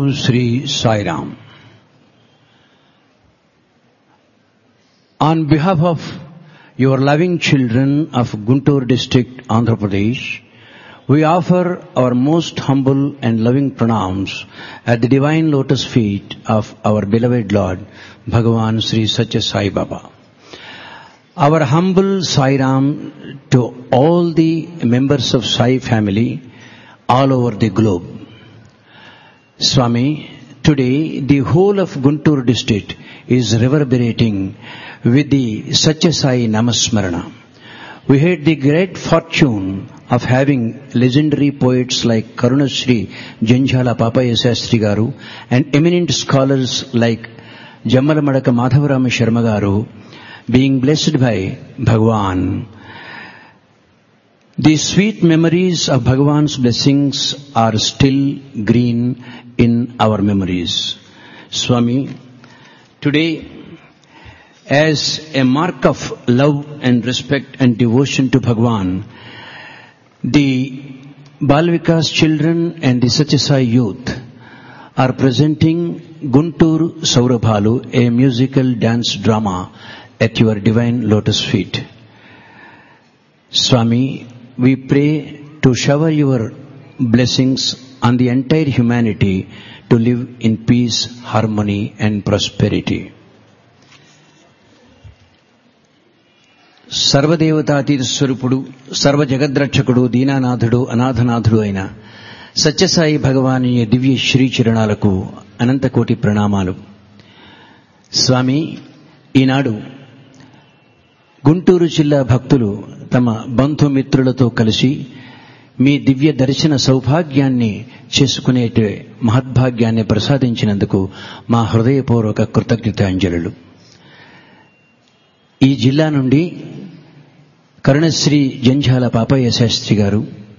Om Sri Sai Ram. On behalf of your loving children of Guntur district, Andhra Pradesh, we offer our most humble and loving pranams at the divine lotus feet of our beloved Lord, Bhagavan Sri Satya Sai Baba. Our humble Sai Ram to all the members of Sai family all over the globe. Swami, today the whole of Guntur district is reverberating with the Satya Sai Namasmarana. We had the great fortune of having legendary poets like Karunashri Janjhala Papaya Sastri Garu and eminent scholars like Jamalamadaka Madhavarama Sharma Garu being blessed by Bhagwan. The sweet memories of Bhagwan's blessings are still green in our memories. Swami, today as a mark of love and respect and devotion to Bhagwan, the Balvikas children and the Satyasai youth are presenting Guntur Saurabhalu, a musical dance drama at your divine lotus feet. Swami, we pray to shower your blessings on the entire humanity to live in peace, harmony and prosperity. సర్వదేవతాతీత స్వరూపుడు సర్వ జగద్రక్షకుడు దీనానాథుడు అనాథనాథుడు అయిన సత్యసాయి భగవాని దివ్య శ్రీచరణాలకు అనంతకోటి ప్రణామాలు స్వామి ఈనాడు గుంటూరు జిల్లా భక్తులు తమ బంధుమిత్రులతో కలిసి మీ దివ్య దర్శన సౌభాగ్యాన్ని చేసుకునే మహద్భాగ్యాన్ని ప్రసాదించినందుకు మా హృదయపూర్వక కృతజ్ఞతాంజలులు ఈ జిల్లా నుండి కరుణశ్రీ జంఝాల పాపయ్య శాస్త్రి గారు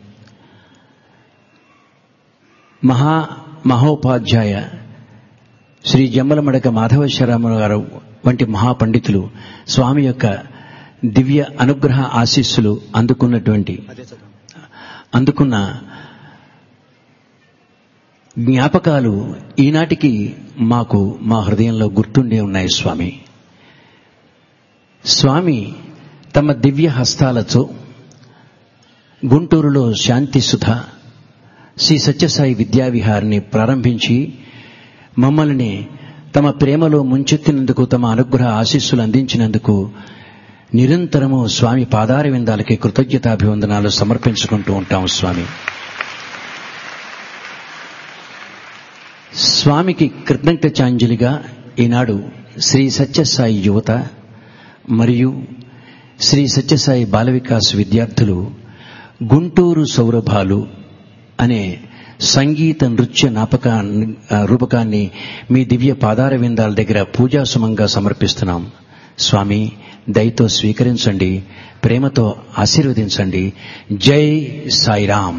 మహా మహోపాధ్యాయ శ్రీ జమ్మలమడక మాధవశరామ గారు వంటి మహాపండితులు స్వామి యొక్క దివ్య అనుగ్రహ ఆశీస్సులు అందుకున్నటువంటి అందుకున్న జ్ఞాపకాలు ఈనాటికి మాకు మా హృదయంలో గుర్తుండే ఉన్నాయి స్వామి స్వామి తమ దివ్య హస్తాలతో గుంటూరులో శాంతి సుధ శ్రీ సత్యసాయి విద్యావిహార్ని ప్రారంభించి మమ్మల్ని తమ ప్రేమలో ముంచెత్తినందుకు తమ అనుగ్రహ ఆశీస్సులు అందించినందుకు నిరంతరము స్వామి పాదార విందాలకి కృతజ్ఞతాభివందనాలు సమర్పించుకుంటూ ఉంటాం స్వామి స్వామికి కృతజ్ఞతాంజలిగా ఈనాడు శ్రీ సత్యసాయి యువత మరియు శ్రీ సత్యసాయి బాల వికాస్ విద్యార్థులు గుంటూరు సౌరభాలు అనే సంగీత నృత్య నాపకా రూపకాన్ని మీ దివ్య పాదార విందాల దగ్గర పూజా సుమంగా సమర్పిస్తున్నాం స్వామి దయతో స్వీకరించండి ప్రేమతో ఆశీర్వదించండి జై సాయిరామ్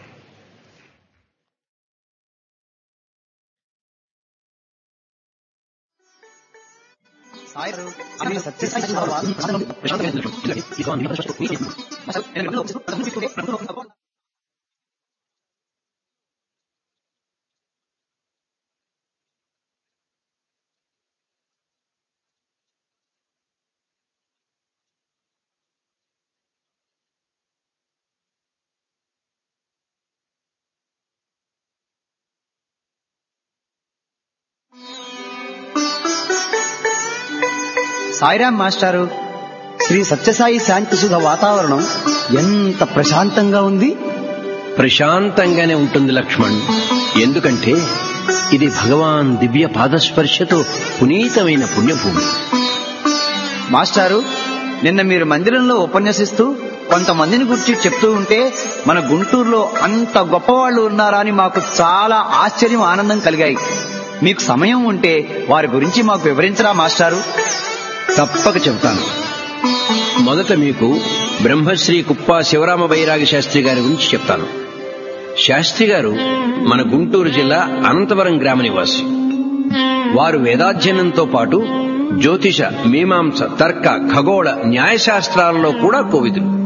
సాయిరామ్ మాస్టారు శ్రీ సత్యసాయి శాంతి సుధ వాతావరణం ఎంత ప్రశాంతంగా ఉంది ప్రశాంతంగానే ఉంటుంది లక్ష్మణ్ ఎందుకంటే ఇది భగవాన్ దివ్య పాదస్పర్శతో పునీతమైన పుణ్యభూమి మాస్టారు నిన్న మీరు మందిరంలో ఉపన్యసిస్తూ కొంతమందిని గురించి చెప్తూ ఉంటే మన గుంటూరులో అంత గొప్పవాళ్ళు ఉన్నారా అని మాకు చాలా ఆశ్చర్యం ఆనందం కలిగాయి మీకు సమయం ఉంటే వారి గురించి మాకు వివరించరా మాస్టారు తప్పక చెబుతాను మొదట మీకు బ్రహ్మశ్రీ కుప్ప శివరామ బైరాగి శాస్త్రి గారి గురించి చెప్తాను శాస్త్రి గారు మన గుంటూరు జిల్లా అనంతవరం గ్రామ నివాసి వారు వేదాధ్యయనంతో పాటు జ్యోతిష మీమాంస తర్క ఖగోళ న్యాయశాస్త్రాలలో కూడా కోవిదులు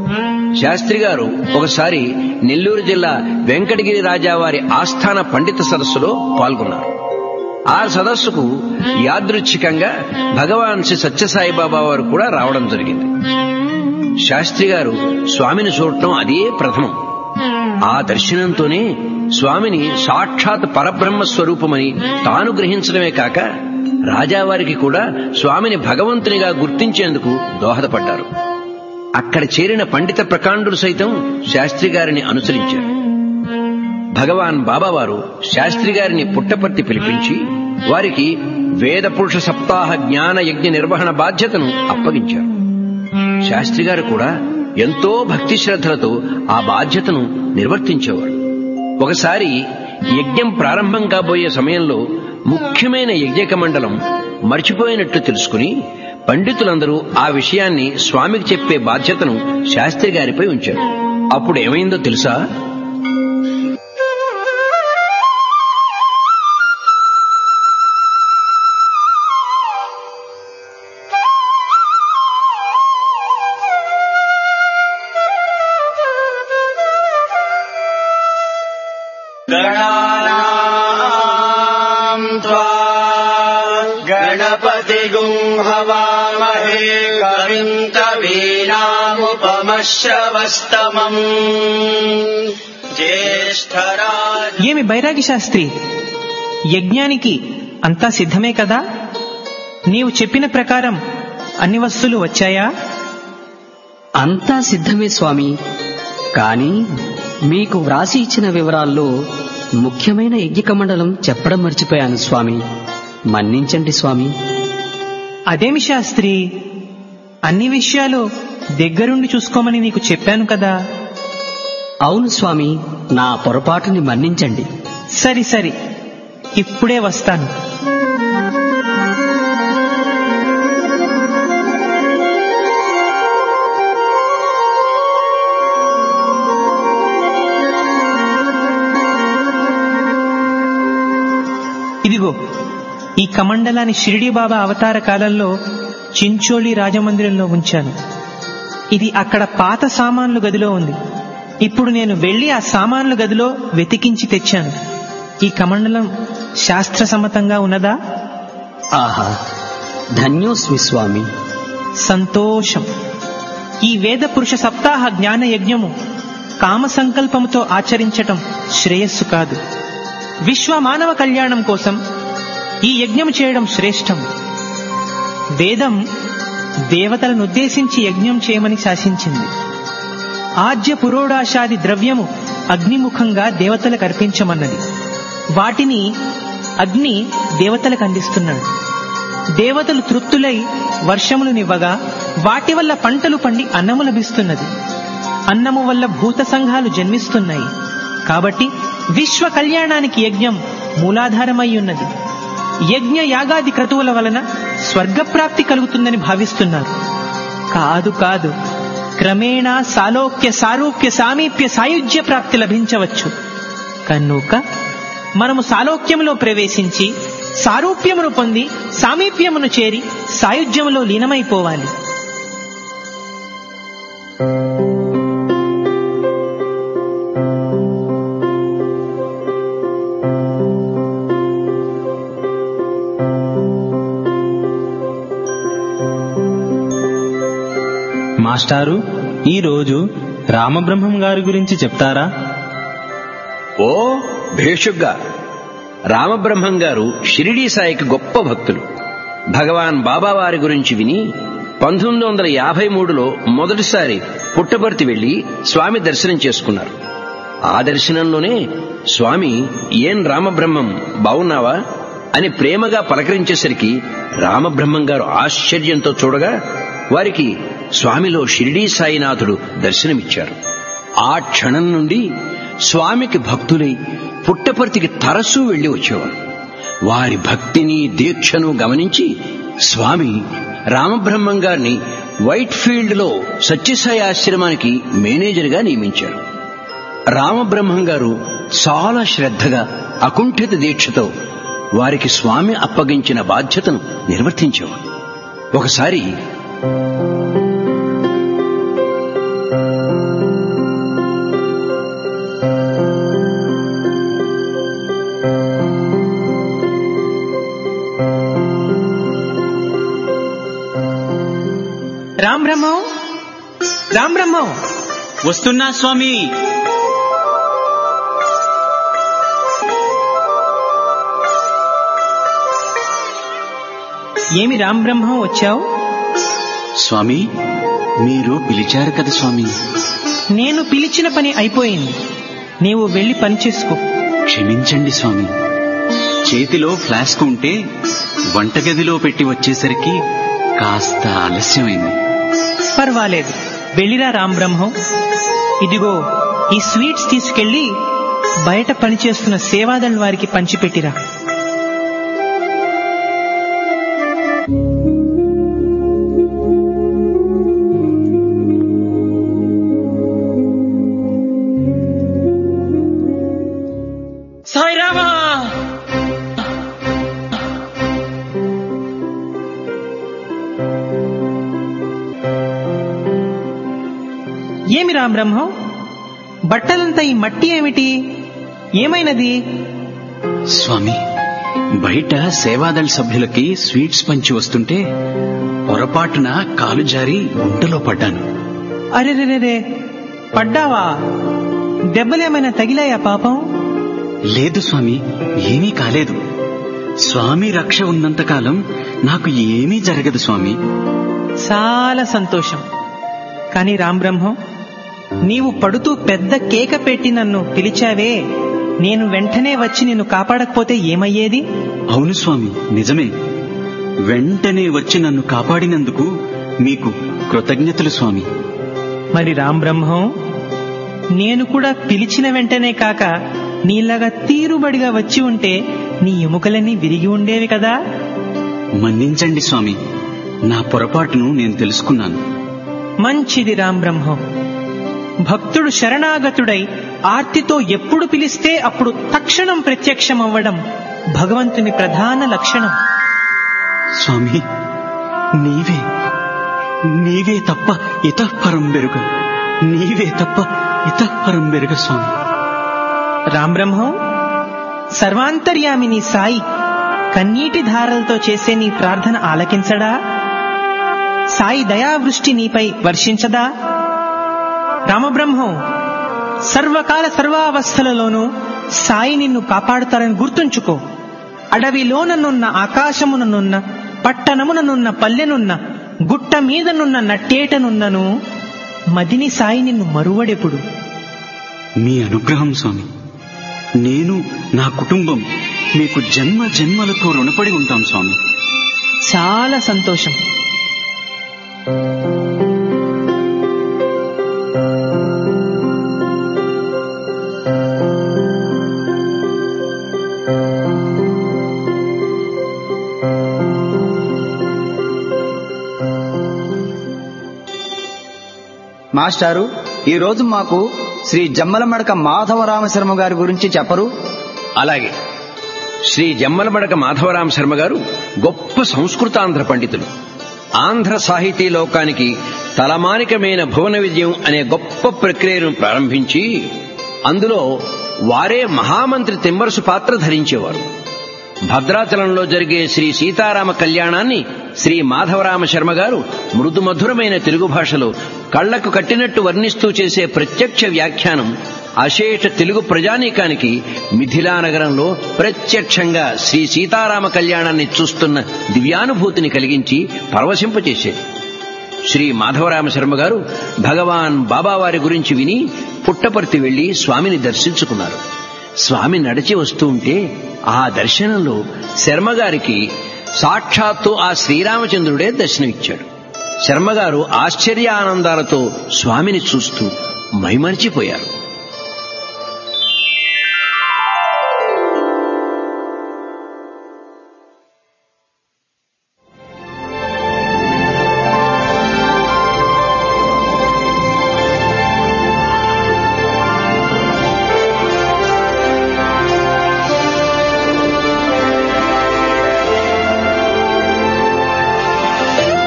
శాస్త్రి గారు ఒకసారి నెల్లూరు జిల్లా వెంకటగిరి రాజావారి ఆస్థాన పండిత సదస్సులో పాల్గొన్నారు ఆ సదస్సుకు యాదృచ్ఛికంగా భగవాన్ శ్రీ సత్యసాయిబాబా వారు కూడా రావడం జరిగింది శాస్త్రి గారు స్వామిని చూడటం అదే ప్రథమం ఆ దర్శనంతోనే స్వామిని సాక్షాత్ పరబ్రహ్మ స్వరూపమని తాను గ్రహించడమే కాక రాజావారికి కూడా స్వామిని భగవంతునిగా గుర్తించేందుకు దోహదపడ్డారు అక్కడ చేరిన పండిత ప్రకాండులు సైతం శాస్త్రి గారిని అనుసరించారు భగవాన్ బాబావారు శాస్త్రి గారిని పుట్టపర్తి పిలిపించి వారికి వేద పురుష సప్తాహ జ్ఞాన యజ్ఞ నిర్వహణ బాధ్యతను అప్పగించారు శాస్త్రి గారు కూడా ఎంతో భక్తి శ్రద్ధలతో ఆ బాధ్యతను నిర్వర్తించేవారు ఒకసారి యజ్ఞం ప్రారంభం కాబోయే సమయంలో ముఖ్యమైన యజ్ఞక మండలం మర్చిపోయినట్లు తెలుసుకుని పండితులందరూ ఆ విషయాన్ని స్వామికి చెప్పే బాధ్యతను శాస్త్రి గారిపై ఉంచారు అప్పుడు ఏమైందో తెలుసా गणानाम् त्वा गणपतिगुम् हवामहे कविम् कवीनामुपमश्रवस्तमम् ज्येष्ठराज ఏమి బైరాగి శాస్త్రి యజ్ఞానికి అంతా సిద్ధమే కదా నీవు చెప్పిన ప్రకారం అన్ని వస్తువులు వచ్చాయా అంతా సిద్ధమే స్వామి కానీ మీకు వ్రాసి ఇచ్చిన వివరాల్లో ముఖ్యమైన యజ్ఞిక మండలం చెప్పడం మర్చిపోయాను స్వామి మన్నించండి స్వామి అదేమి శాస్త్రి అన్ని విషయాలు దగ్గరుండి చూసుకోమని నీకు చెప్పాను కదా అవును స్వామి నా పొరపాటుని మన్నించండి సరి సరి ఇప్పుడే వస్తాను ఇదిగో ఈ కమండలాన్ని షిరిడి బాబా అవతార కాలంలో చించోళి రాజమందిరంలో ఉంచాను ఇది అక్కడ పాత సామాన్లు గదిలో ఉంది ఇప్పుడు నేను వెళ్లి ఆ సామాన్లు గదిలో వెతికించి తెచ్చాను ఈ కమండలం శాస్త్ర సమ్మతంగా ఉన్నదా ఆహా ధన్యోస్మి స్వామి సంతోషం ఈ వేద పురుష సప్తాహ జ్ఞాన యజ్ఞము కామ సంకల్పముతో ఆచరించటం శ్రేయస్సు కాదు విశ్వ మానవ కళ్యాణం కోసం ఈ యజ్ఞం చేయడం శ్రేష్టం వేదం దేవతలను ఉద్దేశించి యజ్ఞం చేయమని శాసించింది ఆజ్య పురోడాశాది ద్రవ్యము అగ్నిముఖంగా దేవతలకు అర్పించమన్నది వాటిని అగ్ని దేవతలకు అందిస్తున్నాడు దేవతలు తృప్తులై వర్షములు నివ్వగా వాటి వల్ల పంటలు పండి అన్నము లభిస్తున్నది అన్నము వల్ల భూత సంఘాలు జన్మిస్తున్నాయి కాబట్టి విశ్వ కళ్యాణానికి యజ్ఞం మూలాధారమై ఉన్నది యజ్ఞ యాగాది క్రతువుల వలన స్వర్గప్రాప్తి కలుగుతుందని భావిస్తున్నారు కాదు కాదు క్రమేణా సాలోక్య సారూప్య సామీప్య సాయుజ్య ప్రాప్తి లభించవచ్చు కనుక మనము సాలోక్యములో ప్రవేశించి సారూప్యమును పొంది సామీప్యమును చేరి సాయుధ్యములో లీనమైపోవాలి మాస్టారు ఈ రోజు రామబ్రహ్మం గారి గురించి చెప్తారా ఓ భేషుగ్గా రామబ్రహ్మం గారు షిరిడీ సాయికి గొప్ప భక్తులు భగవాన్ బాబా వారి గురించి విని పంతొమ్మిది వందల యాభై మూడులో మొదటిసారి పుట్టపర్తి వెళ్లి స్వామి దర్శనం చేసుకున్నారు ఆ దర్శనంలోనే స్వామి ఏం రామబ్రహ్మం బావున్నావా అని ప్రేమగా పలకరించేసరికి రామబ్రహ్మం గారు ఆశ్చర్యంతో చూడగా వారికి స్వామిలో షిరిడీ సాయినాథుడు దర్శనమిచ్చారు ఆ క్షణం నుండి స్వామికి భక్తులై పుట్టపర్తికి తరచూ వెళ్లి వచ్చేవారు వారి భక్తిని దీక్షను గమనించి స్వామి రామబ్రహ్మం గారిని వైట్ ఫీల్డ్ లో సత్యసాయి ఆశ్రమానికి మేనేజర్గా నియమించారు రామబ్రహ్మం గారు చాలా శ్రద్ధగా అకుంఠిత దీక్షతో వారికి స్వామి అప్పగించిన బాధ్యతను నిర్వర్తించేవారు ఒకసారి బ్రహ్మం వస్తున్నా స్వామి ఏమి రామ్ బ్రహ్మం వచ్చావు స్వామి మీరు పిలిచారు కదా స్వామి నేను పిలిచిన పని అయిపోయింది నీవు వెళ్ళి పని చేసుకో క్షమించండి స్వామి చేతిలో ఫ్లాస్క్ ఉంటే వంటగదిలో పెట్టి వచ్చేసరికి కాస్త ఆలస్యమైంది పర్వాలేదు వెళ్ళిరా రామ్ బ్రహ్మం ఇదిగో ఈ స్వీట్స్ తీసుకెళ్లి బయట పనిచేస్తున్న సేవాదళ్ వారికి పంచిపెట్టిరా సాయిరామా ఏమి రామ్ బ్రహ్మం బట్టలంతా ఈ మట్టి ఏమిటి ఏమైనది స్వామి బయట సేవాదళ సభ్యులకి స్వీట్స్ పంచి వస్తుంటే పొరపాటున కాలు జారి గుంటలో పడ్డాను అరెరెరెరే పడ్డావా దెబ్బలేమైనా తగిలాయా పాపం లేదు స్వామి ఏమీ కాలేదు స్వామి రక్ష ఉన్నంతకాలం నాకు ఏమీ జరగదు స్వామి చాలా సంతోషం కానీ రామ్ బ్రహ్మం నీవు పడుతూ పెద్ద కేక పెట్టి నన్ను పిలిచావే నేను వెంటనే వచ్చి నిన్ను కాపాడకపోతే ఏమయ్యేది అవును స్వామి నిజమే వెంటనే వచ్చి నన్ను కాపాడినందుకు మీకు కృతజ్ఞతలు స్వామి మరి రామ్ బ్రహ్మం నేను కూడా పిలిచిన వెంటనే కాక నీలాగా తీరుబడిగా వచ్చి ఉంటే నీ ఎముకలన్నీ విరిగి ఉండేవి కదా మన్నించండి స్వామి నా పొరపాటును నేను తెలుసుకున్నాను మంచిది రామ్ బ్రహ్మం భక్తుడు శరణాగతుడై ఆర్తితో ఎప్పుడు పిలిస్తే అప్పుడు తక్షణం ప్రత్యక్షమవ్వడం భగవంతుని ప్రధాన లక్షణం స్వామి నీవే నీవే తప్ప ఇతఃపరం బెరుగ నీవే తప్ప ఇతఃపరం బెరుగ స్వామి రామ్ బ్రహ్మం సర్వాంతర్యామిని సాయి కన్నీటి ధారలతో చేసే నీ ప్రార్థన ఆలకించడా సాయి దయావృష్టి నీపై వర్షించదా రామబ్రహ్మం సర్వకాల సర్వావస్థలలోనూ సాయి నిన్ను కాపాడుతారని గుర్తుంచుకో అడవిలోననున్న ఆకాశముననున్న పట్టణముననున్న పల్లెనున్న గుట్ట మీదనున్న నట్టేటనున్నను మదిని సాయి నిన్ను మరువడెప్పుడు మీ అనుగ్రహం స్వామి నేను నా కుటుంబం మీకు జన్మ జన్మలకు రుణపడి ఉంటాం స్వామి చాలా సంతోషం మాస్టారు ఈ రోజు మాకు శ్రీ జమ్మలమడక మాధవరామ శర్మ గారి గురించి చెప్పరు అలాగే శ్రీ జమ్మలమడక మాధవరామ శర్మ గారు గొప్ప సంస్కృతాంధ్ర పండితులు ఆంధ్ర సాహితీ లోకానికి తలమానికమైన భువన విజయం అనే గొప్ప ప్రక్రియను ప్రారంభించి అందులో వారే మహామంత్రి తిమ్మరసు పాత్ర ధరించేవారు భద్రాచలంలో జరిగే శ్రీ సీతారామ కళ్యాణాన్ని శ్రీ మాధవరామ శర్మ గారు మృదు మధురమైన తెలుగు భాషలో కళ్లకు కట్టినట్టు వర్ణిస్తూ చేసే ప్రత్యక్ష వ్యాఖ్యానం అశేష తెలుగు ప్రజానీకానికి మిథిలా నగరంలో ప్రత్యక్షంగా శ్రీ సీతారామ కళ్యాణాన్ని చూస్తున్న దివ్యానుభూతిని కలిగించి పరవశింపచేసేది శ్రీ మాధవరామ శర్మ గారు భగవాన్ బాబావారి గురించి విని పుట్టపర్తి వెళ్లి స్వామిని దర్శించుకున్నారు స్వామి నడిచి వస్తూ ఉంటే ఆ దర్శనంలో శర్మగారికి సాక్షాత్తు ఆ శ్రీరామచంద్రుడే దర్శనమిచ్చాడు శర్మగారు ఆశ్చర్య ఆనందాలతో స్వామిని చూస్తూ మైమరిచిపోయారు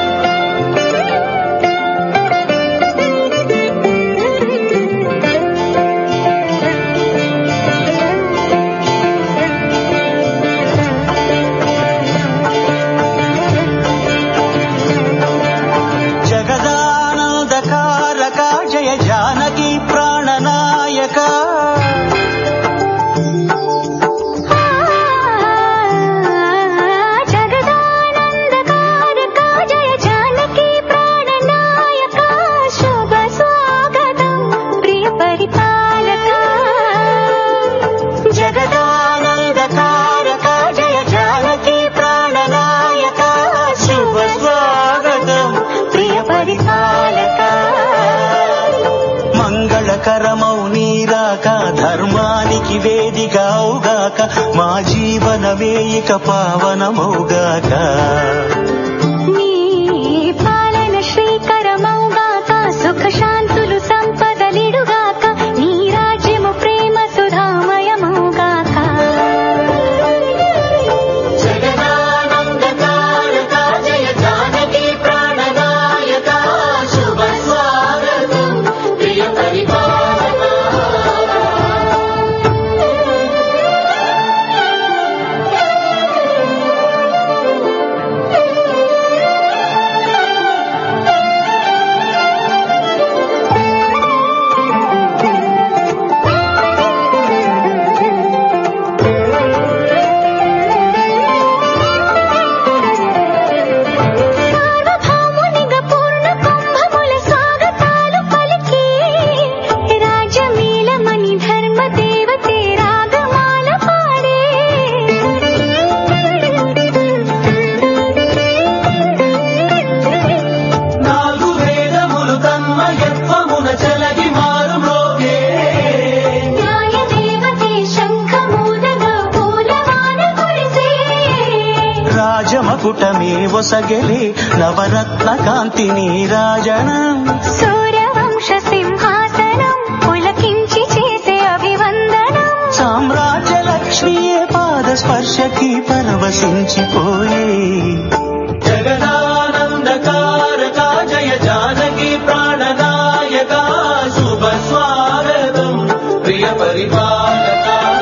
Thank you. మా జీవనమే ఇక పావనమౌగాక నీ పాలన శ్రీకరమౌగాక సుఖ శాంతులు సంపదలిడుగాక నీ రాజ్యము ప్రేమ సుధామయమౌగాక జగదానందకారక జయ జానకి ప్రాణనాయక శుభ స్వాగతం ప్రియ పరిపాలక సార్వభౌమునిగా పూర్ణ కుంభముల స్వాగతాలు పలికి రాజమీలమణి ధర్మ దేవతే రాగమాల పాడే నాలుగు వేదములు తన్మయత్వమున చలగి మారు మ్రోగే న్యాయ దేవతే శంఖమూదగా పూలవాన కురిసే రాజమకుటమే ఒసగెలే నవరత్న కాంతిని రాజనం సూర్యవంశ సింహాసనం పులకించి చేసే అభివందనం సామ్రాజ్య లక్ష్మియే పాద స్పర్శకి పరవశించిపోయే జగదానందకారక జయ జానకి ప్రాణనాయక శుభ స్వాగతం ప్రియ పరిపాలక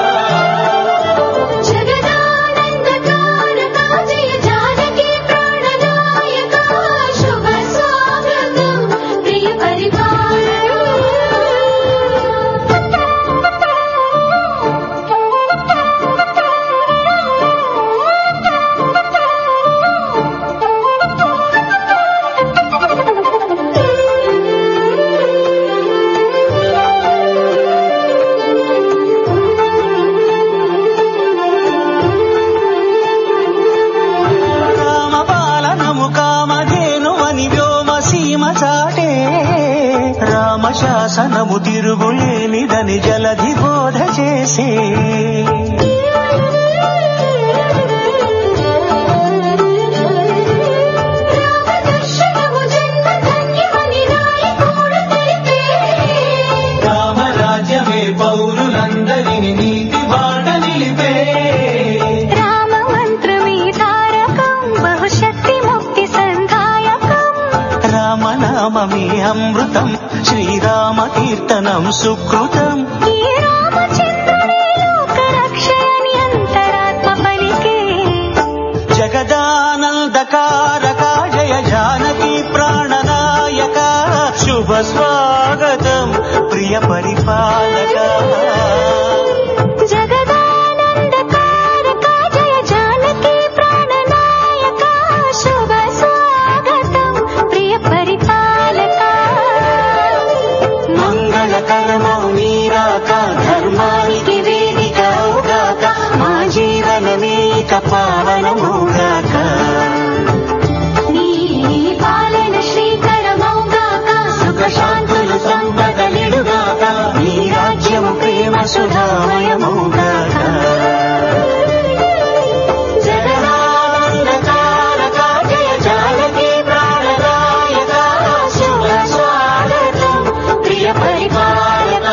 జగదానందకారక జయ జానకి ప్రాణనాయక శుభ స్వాగతం ప్రియ రామ పాలనము కామధేను అని వ్యోమ సీమ చాటే రామ శాసనము తిరుగులేనిదని జలధి బోధ చేసే రామదర్శనము జన్మ ధన్యమని నాయకుడు తెలిపే రామరాజ్యమే పౌరులందరిని నీతి బాట నిలిపే రామ మంత్రమే తారకం బహుశక్తి ముక్తి సంధాయకం రామనామమే అమృతం శ్రీరామ కీర్తనం సుకృతం ఈ రామచంద్రుని లోక రక్షయని అంతరాత్మ పలికే జగదానందకారక జయ జానకి ప్రాణనాయక శుభ స్వాగతం ప్రియ పరిపాలక జగదానందకారక జయ జానకి ప్రాణనాయక శుభ స్వాగతం ప్రియ పరిపాలక మంగళకరమౌ నీరాక ధర్మానికి వేదిక అవుగాక మా జీవనమే ఇక పావనమౌగాక నీ పాలన శ్రీకరమౌగాక సుఖ శాంతులు సంపదలిడుగాక నీ రాజ్యము ప్రేమ సుధామయమౌగాక జగదానందకారక జయ జానకి ప్రాణనాయక శుభ స్వాగతం ప్రియ పరిపాలక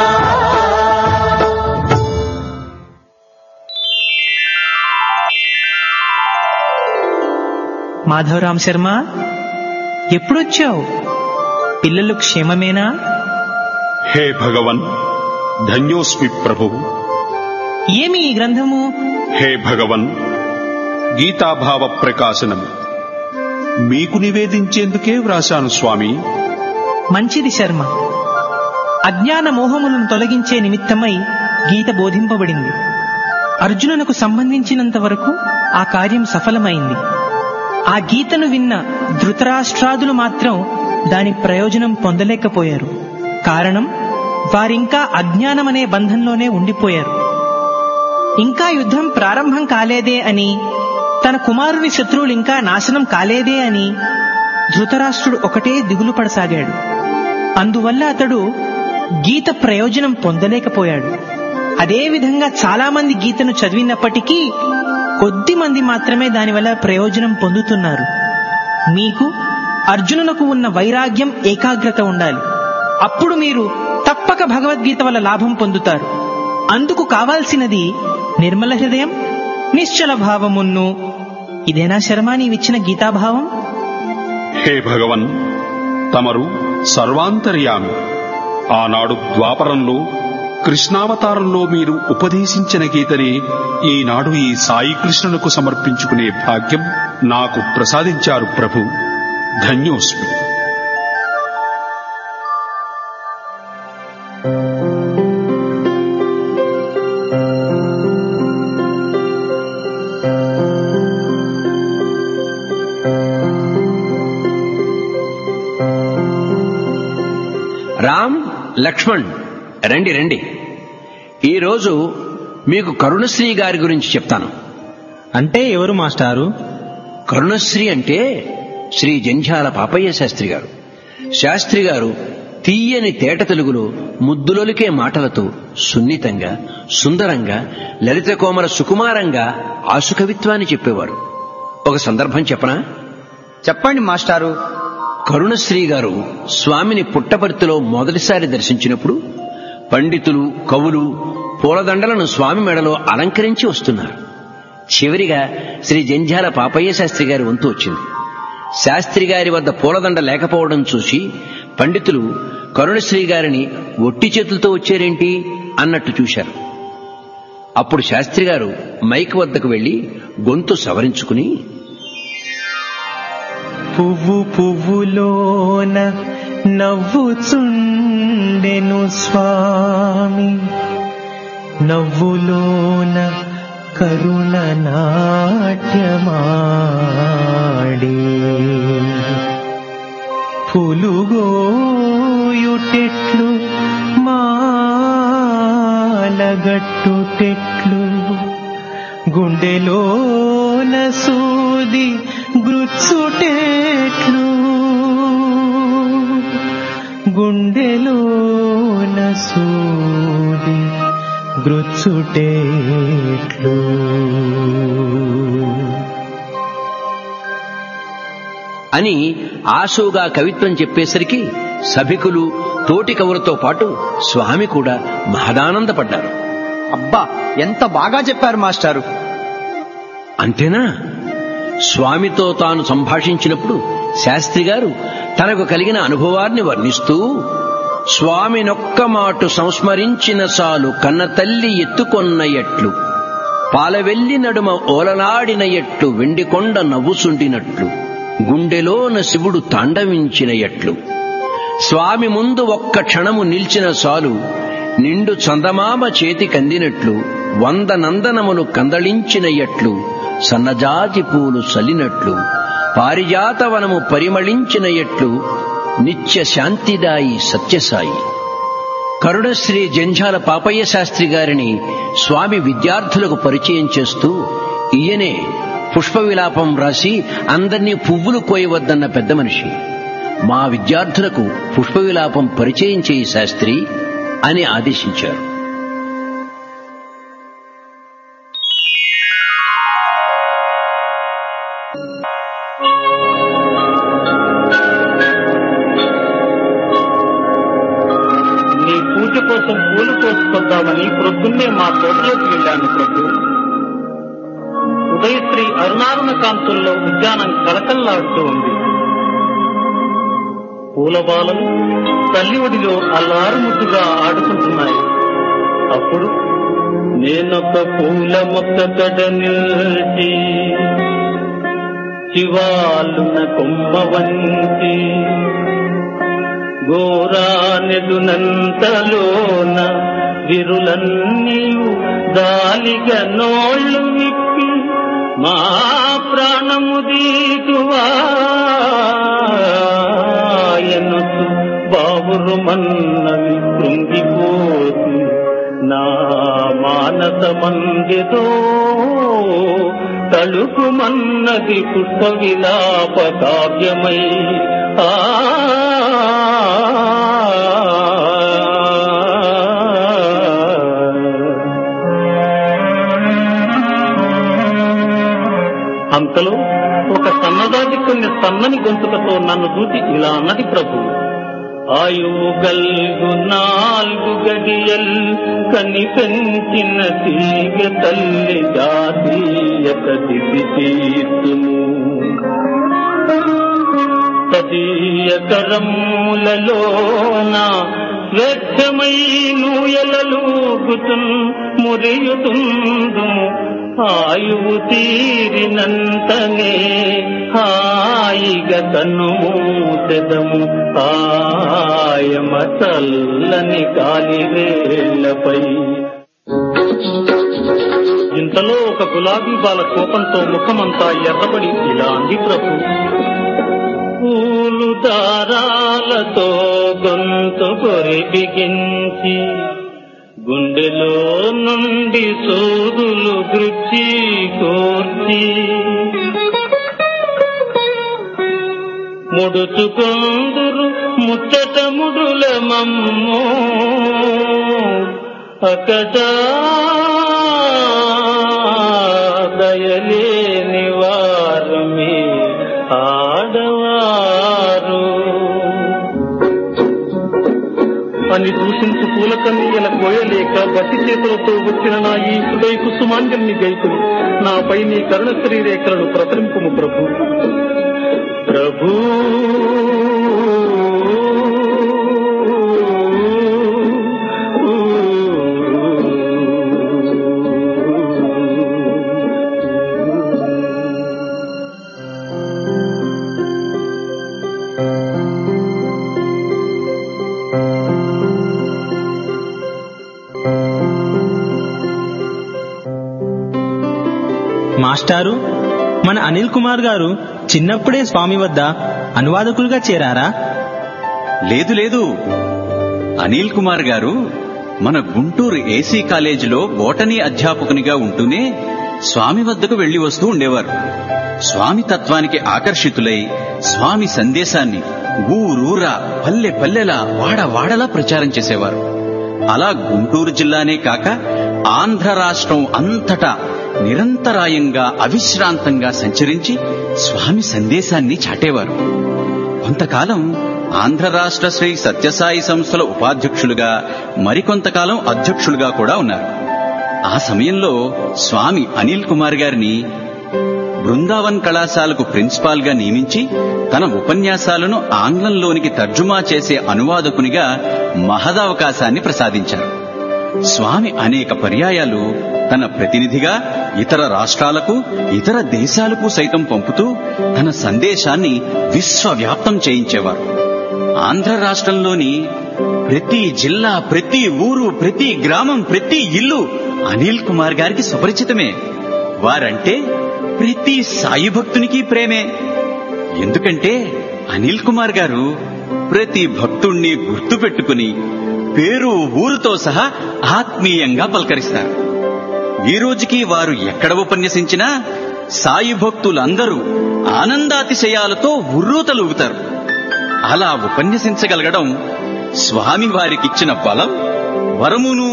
మాధవరాం శర్మ ఎప్పుడొచ్చావు పిల్లలు క్షేమమేనా హే భగవన్ ధన్యోస్మి ప్రభు ఏమి ఈ గ్రంథము హే భగవన్ గీతాభావ ప్రకాశనం మీకు నివేదించేందుకే వ్రాశాను స్వామి మంచిది శర్మ అజ్ఞాన మోహములను తొలగించే నిమిత్తమై గీత బోధింపబడింది అర్జునునకు సంబంధించినంత వరకు ఆ కార్యం సఫలమైంది ఆ గీతను విన్న ధృతరాష్ట్రాదులు మాత్రం దాని ప్రయోజనం పొందలేకపోయారు కారణం వారింకా అజ్ఞానమనే బంధంలోనే ఉండిపోయారు ఇంకా యుద్ధం ప్రారంభం కాలేదే అని తన కుమారుని శత్రువులు ఇంకా నాశనం కాలేదే అని ధృతరాష్ట్రుడు ఒకటే దిగులు పడసాగాడు అందువల్ల అతడు గీత ప్రయోజనం పొందలేకపోయాడు అదే విధంగా చాలా మంది గీతను చదివినప్పటికీ కొద్ది మంది మాత్రమే దానివల్ల ప్రయోజనం పొందుతున్నారు మీకు అర్జునునకు ఉన్న వైరాగ్యం ఏకాగ్రత ఉండాలి అప్పుడు మీరు తప్పక భగవద్గీత వల్ల లాభం పొందుతారు అందుకు కావాల్సినది నిర్మల హృదయం నిశ్చల భావమున్ను ఇదేనా శర్మ నీవిచ్చిన గీతాభావం హే భగవన్ తమరు సర్వాంతర్యామి ఆనాడు ద్వాపరంలో కృష్ణావతారంలో మీరు ఉపదేశించిన గీతనే ఈనాడు ఈ సాయి కృష్ణునకు సమర్పించుకునే భాగ్యం నాకు ప్రసాదించారు ప్రభు ధన్యోస్మి రామ్ లక్ష్మణ్ రండి రండి ఈరోజు మీకు కరుణశ్రీ గారి గురించి చెప్తాను అంటే ఎవరు మాస్టారు కరుణశ్రీ అంటే శ్రీ జంఝాల పాపయ్య శాస్త్రి గారు శాస్త్రి గారు తీయని తేట తెలుగులో ముద్దులొలికే మాటలతో సున్నితంగా సుందరంగా లలిత కోమల సుకుమారంగా ఆసుకవిత్వాన్ని చెప్పేవారు ఒక సందర్భం చెప్పనా చెప్పండి మాస్టారు కరుణశ్రీ గారు స్వామిని పుట్టపర్తిలో మొదటిసారి దర్శించినప్పుడు పండితులు కవులు పూలదండలను స్వామి మెడలో అలంకరించి వస్తున్నారు చివరిగా శ్రీ జంధ్యాల పాపయ్య శాస్త్రి గారి వంతు వచ్చింది శాస్త్రి గారి వద్ద పూలదండ లేకపోవడం చూసి పండితులు కరుణశ్రీ గారిని ఒట్టి చేతులతో వచ్చారేంటి అన్నట్టు చూశారు అప్పుడు శాస్త్రి గారు మైక్ వద్దకు వెళ్లి గొంతు సవరించుకుని పువ్వు పువ్వులోన నవ్వుచుండెను స్వామి నవ్వులోన కరుణ నాట్యమాడి పులుగోయుటెట్లు మాలగట్టుటెట్లు గుండెలోన సూది గృత్సుటేట్లు గుండెలోన సూది గృత్సుటేట్లు అని ఆశువుగా కవిత్వం చెప్పేసరికి సభికులు తోటి కవులతో పాటు స్వామి కూడా మహదానందపడ్డారు అబ్బా ఎంత బాగా చెప్పారు మాస్టారు అంతేనా స్వామితో తాను సంభాషించినప్పుడు శాస్త్రి గారు తనకు కలిగిన అనుభవాన్ని వర్ణిస్తూ స్వామినొక్క మాటు సంస్మరించిన చాలు కన్న తల్లి ఎత్తుకొన్న ఎట్లు పాలవెల్లి నడుమ ఓలలాడిన ఎట్లు వెండికొండ నవ్వుసుండినట్లు గుండెలోన శివుడు తాండవించిన ఎట్లు స్వామి ముందు ఒక్క క్షణము నిల్చిన చాలు నిండు చందమామ చేతి కందినట్లు వంద నందనములు కందళించిన ఎట్లు సన్నజాతి పూలు సలినట్లు పారిజాతవనము పరిమళించిన ఎట్లు నిత్య శాంతిదాయి సత్యసాయి కరుణశ్రీ జంఝాల పాపయ్య శాస్త్రి గారిని స్వామి విద్యార్థులకు పరిచయం చేస్తూ ఈయనే పుష్ప విలాపం రాసి అందర్నీ పువ్వులు కోయవద్దన్న పెద్ద మనిషి మా విద్యార్థులకు పుష్ప విలాపం పరిచయం చేయి శాస్త్రి అని ఆదేశించారు నీ పూజ కోసం పూలు కోసుకొద్దామని ప్రొద్దున్నే మా తోటలోకి వెళ్ళాను ప్రభు ఉదయశ్రీ అరుణారుణ కాంతుల్లో ఉద్యానం కలకల్లాడుతూ ఉంది పూలబాలలు తల్లి ఒడిలో అల్లారుముద్దుగా ఆడుకుంటున్నాయి అప్పుడు నేనొక పూల మొక్క కడ నిలిచి శివాలున కొమ్మ వంచి ఘోరానెదునంతలోన విరులన్నీయు దాలిగ నోళ్ళు విప్పి మా ప్రాణము దీటువాయనసు బాబురు మన్నవి కృంగిపోతు నా మానస మందిదో తళుకుమన్నది పుష్ప విలాప కావ్యమై ఆ అంతలో ఒక సన్నదాటి కొన్ని సన్నని గొంతుకతో నన్ను చూసి ఇలా అన్నది ప్రభు ఆయువు గల్గు నాలుగు గడియల్ కని పెంచిన తీగ తల్లి జాతీయత దిశి తీర్చును తదీయ కరములలోన స్వేచ్ఛమై నూయలూగుతున్ మురియుతుందు ఆయువు తీరినంతనే హాయిగా కన్ను మూసెదము ఆయమ చల్లని కాలివేళ్లపై ఇంతలో ఒక గులాబీ బాల కోపంతో ముఖమంతా ఎర్రబడి ఇలా అంది ప్రభు పూలు దారాలతో గొంతు కొరి బిగించి గుండెలో నుండి సోదులు దృష్టి కోర్చి ముడుచుకొందురు ముచ్చట ముడుల మమ్మో అకట దయలేని వారు మీ ఆడవారు అని దూషించు పూల కన్నీయల కోయలేక బట్టి చేతులతో వచ్చిన నా ఈ హృదయ కుసుమాంజల్ని గైకుని నాపై నీ కరుణ శ్రీరేఖలను ప్రసరింపుము ప్రభు ప్రభు మాస్టారు మన అనిల్ కుమార్ గారు చిన్నప్పుడే స్వామి వద్ద అనువాదకులుగా చేరారా లేదు లేదు అనిల్ కుమార్ గారు మన గుంటూరు ఏసీ కాలేజీలో బోటనీ అధ్యాపకునిగా ఉంటూనే స్వామి వద్దకు వెళ్లి వస్తూ ఉండేవారు స్వామి తత్వానికి ఆకర్షితులై స్వామి సందేశాన్ని ఊరూరా పల్లె పల్లెలా వాడ వాడలా ప్రచారం చేసేవారు అలా గుంటూరు జిల్లానే కాక ఆంధ్ర రాష్ట్రం అంతటా నిరంతరాయంగా అవిశ్రాంతంగా సంచరించి స్వామి సందేశాన్ని చాటేవారు కొంతకాలం ఆంధ్ర రాష్ట్ర శ్రీ సత్యసాయి సంస్థల ఉపాధ్యక్షులుగా మరికొంతకాలం అధ్యక్షులుగా కూడా ఉన్నారు ఆ సమయంలో స్వామి అనిల్ కుమార్ గారిని బృందావన్ కళాశాలకు ప్రిన్సిపాల్ గా నియమించి తన ఉపన్యాసాలను ఆంగ్లంలోనికి తర్జుమా చేసే అనువాదకునిగా మహదవకాశాన్ని ప్రసాదించారు స్వామి అనేక పర్యాయాలు తన ప్రతినిధిగా ఇతర రాష్ట్రాలకు ఇతర దేశాలకు సైతం పంపుతూ తన సందేశాన్ని విశ్వవ్యాప్తం చేయించేవారు ఆంధ్ర రాష్ట్రంలోని ప్రతి జిల్లా ప్రతి ఊరు ప్రతి గ్రామం ప్రతి ఇల్లు అనిల్ కుమార్ గారికి సుపరిచితమే వారంటే ప్రతి సాయి భక్తునికి ప్రేమే ఎందుకంటే అనిల్ కుమార్ గారు ప్రతి భక్తుణ్ణి గుర్తు పెట్టుకుని పేరు ఊరుతో సహా ఆత్మీయంగా పలకరిస్తారు ఈ రోజుకి వారు ఎక్కడ ఉపన్యసించినా సాయి భక్తులందరూ ఆనందాతిశయాలతో ఉర్రూతలూగుతారు అలా ఉపన్యసించగలగడం స్వామి వారికిచ్చిన బలం వరమును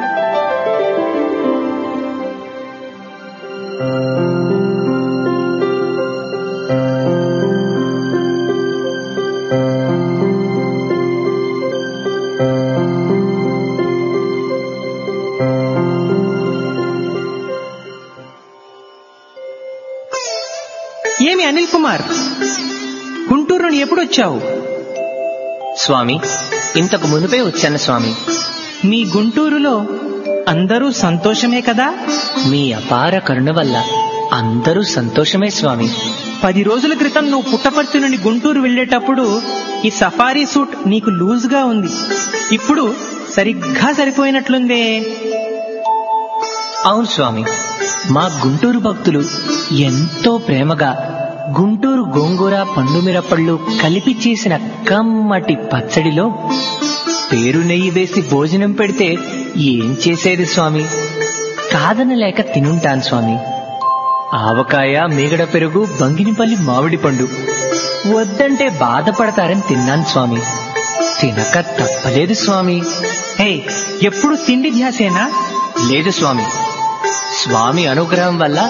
ఏమి అనిల్ కుమార్ గుంటూరు నుండి ఎప్పుడు వచ్చావు స్వామి ఇంతకు మునిపే వచ్చాను స్వామి మీ గుంటూరులో అందరూ సంతోషమే కదా మీ అపార కరుణ వల్ల అందరూ సంతోషమే స్వామి పది రోజుల క్రితం నువ్వు పుట్టపర్తి నుండి గుంటూరు వెళ్ళేటప్పుడు ఈ సఫారీ సూట్ నీకు లూజ్ గా ఉంది ఇప్పుడు సరిగ్గా సరిపోయినట్లుందే అవును స్వామి మా గుంటూరు భక్తులు ఎంతో ప్రేమగా గుంటూరు గోంగూర పండుమిరపళ్ళు కలిపి చేసిన కమ్మటి పచ్చడిలో పేరు నెయ్యి వేసి భోజనం పెడితే ఏం చేసేది స్వామి కాదనలేక తినుంటాను స్వామి ఆవకాయ మీగడ పెరుగు బంగినిపల్లి మామిడి పండు వద్దంటే బాధపడతారని తిన్నాను స్వామి తినక తప్పలేదు స్వామి హే ఎప్పుడు తిండి ధ్యాసేనా లేదు స్వామి స్వామి అనుగ్రహం వల్ల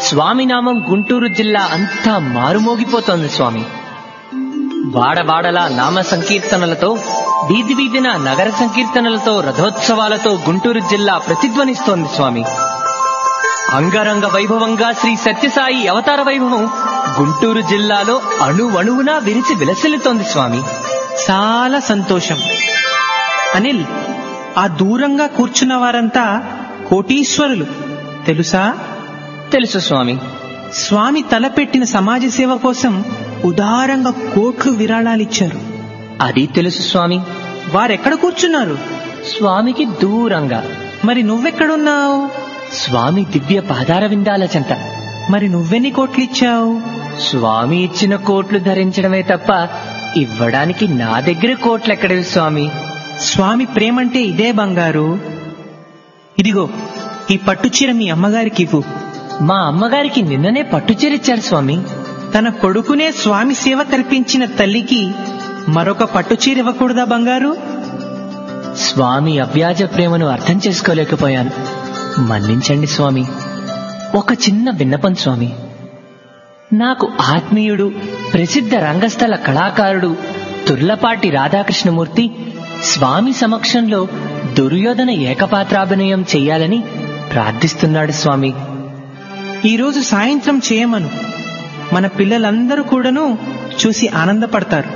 స్వామి నామం గుంటూరు జిల్లా అంతా మారుమోగిపోతోంది స్వామి వాడవాడలా నామ సంకీర్తనలతో వీధి వీధిన నగర సంకీర్తనలతో రథోత్సవాలతో గుంటూరు జిల్లా ప్రతిధ్వనిస్తోంది స్వామి అంగరంగ వైభవంగా శ్రీ సత్యసాయి అవతార వైభవం గుంటూరు జిల్లాలో అణువణువునా విరిచి విలసిల్లుతోంది స్వామి చాలా సంతోషం అనిల్ ఆ దూరంగా కూర్చున్న వారంతా కోటీశ్వరులు తెలుసా తెలుసు స్వామి స్వామి తలపెట్టిన సమాజ సేవ కోసం ఉదారంగా కోట్లు విరాళాలిచ్చారు అది తెలుసు స్వామి వారెక్కడ కూర్చున్నారు స్వామికి దూరంగా మరి నువ్వెక్కడున్నావు స్వామి దివ్య పాదార విందాల చెంత మరి నువ్వెన్ని కోట్లిచ్చావు స్వామి ఇచ్చిన కోట్లు ధరించడమే తప్ప ఇవ్వడానికి నా దగ్గర కోట్లు ఎక్కడవి స్వామి స్వామి ప్రేమంటే ఇదే బంగారు ఇదిగో ఈ పట్టుచీర మీ అమ్మగారికి ఇవ్వు మా అమ్మగారికి నిన్ననే పట్టుచీరిచ్చారు స్వామి తన కొడుకునే స్వామి సేవ కల్పించిన తల్లికి మరొక పట్టుచీర ఇవ్వకూడదా బంగారు స్వామి అవ్యాజ ప్రేమను అర్థం చేసుకోలేకపోయాను మన్నించండి స్వామి ఒక చిన్న విన్నపం స్వామి నాకు ఆత్మీయుడు ప్రసిద్ధ రంగస్థల కళాకారుడు తుర్లపాటి రాధాకృష్ణమూర్తి స్వామి సమక్షంలో దుర్యోధన ఏకపాత్రాభినయం చెయ్యాలని ప్రార్థిస్తున్నాడు స్వామి ఈరోజు సాయంత్రం చేయమను మన పిల్లలందరూ కూడాను చూసి ఆనందపడతారు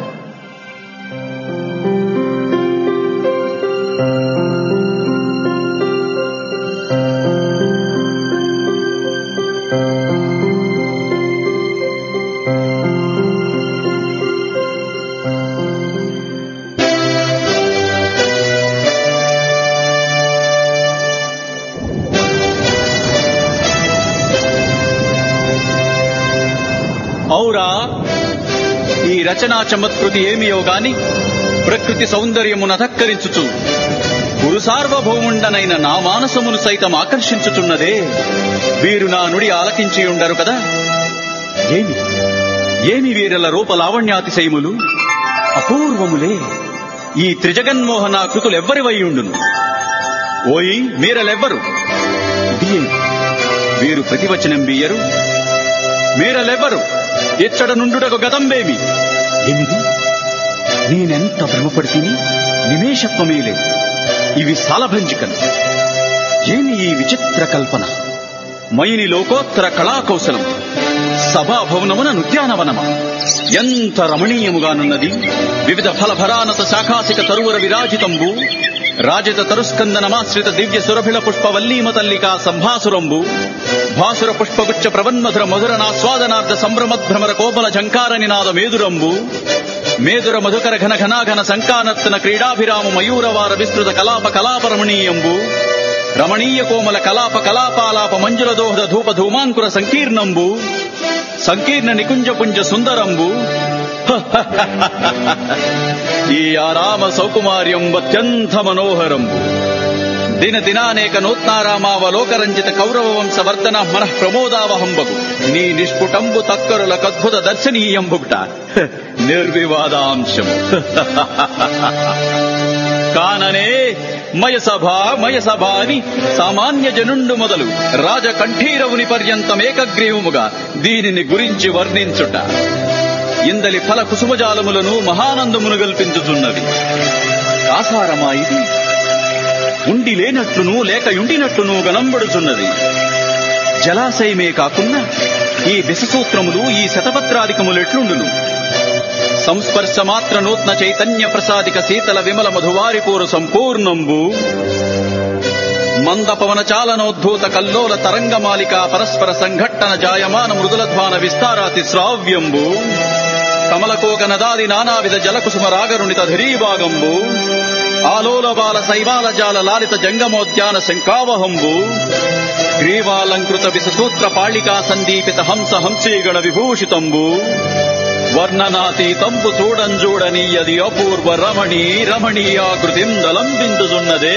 ఔరా ఈ రచనా చమత్కృతి ఏమియో గాని ప్రకృతి సౌందర్యమున ధక్కరించుచు గురు సార్వభౌముండనైన నా మానసమును సైతం ఆకర్షించుచున్నదే వీరు నా నుడి ఆలకించి ఉండరు కదా ఏమి ఏమి వీరల రూప లావణ్యాతిశయములు అపూర్వములే ఈ త్రిజగన్మోహన కృతులెవ్వరివై ఉండును ఓయి మీరలెవ్వరు ఇదియే వీరు ప్రతివచనం బియ్యరు మీరలెవ్వరు ఇచ్చట నుండుటకు గతంబేమి ఏమిది నేనెంత భ్రమపడితిని నిమేషత్వమేలే ఇవి సాలభంజికలు ఏమి ఈ విచిత్ర కల్పన మయిని లోకోత్తర కళాకౌశలం సభాభవనమున నృత్యానవనమా ఎంత రమణీయముగానున్నది వివిధ ఫలభరానత శాఖాసిక తరువుర విరాజితంబు రాజిత తరుస్కందనమాశ్రిత దివ్య సురభిళ పుష్పవల్లీమ తల్లికా సంభాసురంబు భాసుర పుష్పగుచ్చ ప్రవన్మధుర మధురనాస్వాదనార్థ సంభ్రమద్భ్రమర కోపల ఝంకార నినాద మేదురంబు మేదుర మధుకర ఘన ఘనాఘన సంకానర్తన క్రీడాభిరామ మయూరవార విస్తృత కలాప కలాప రమణీయంబు రమణీయ కోమల కలాప కలాపాలాప మంజుల దోహద ధూప ధూమాంకుర సంకీర్ణంబు సంకీర్ణ నికుంజ పుంజ సుందరంబు ఈ ఆరామ సౌకుమార్యం అత్యంత మనోహరంబు దిన దినానేక నూత్నారామావలోకరంజిత కౌరవ వంశ వర్ధన మనః ప్రమోదావహంబకు నీ నిష్పుటంబు తక్కరులకద్భుత దర్శనీయంబుట నిర్వివాదాంశం కాననే మయసభ మయసభ అని సామాన్య జనుండు మొదలు రాజకంఠీరవుని పర్యంతం ఏకగ్రీవముగా దీనిని గురించి వర్ణించుట ఇందలి ఫల కుసుమజాలములను మహానందమును గల్పించుచున్నవి కాసారమా ఇది ఉండి లేనట్లును లేక ఉండినట్లును గనంబడుచున్నది జలాశయమే కాకుండా ఈ విషసూత్రములు ఈ శతపత్రాధికములెట్లుండును సంస్పర్శ మాత్ర నూత్న చైతన్య ప్రసాదిక శీతల విమల మధువారిపూర సంపూర్ణంబు మంద పవన చాలనోద్ధూత కల్లోల తరంగమాలిక పరస్పర సంఘట్టన జాయమాన మృదులధ్వాన విస్తారాతి శ్రావ్యంబు కమలకోక నదాది నానావిధ జలకుసుమ రాగరుణిత ధరీభాగంబు ఆలోల బాల శైవాల జాల లాలిత జంగమోద్యాన శంకావహంబు గ్రీవాలంకృత విససూత్ర పాళికా సందీపిత హంస హంసీగణ విభూషితంబు వర్ణనాతీతంబు చూడంజూడనీయది అపూర్వ రమణీ రమణీయాకృతిం దలంబిందుచున్నదే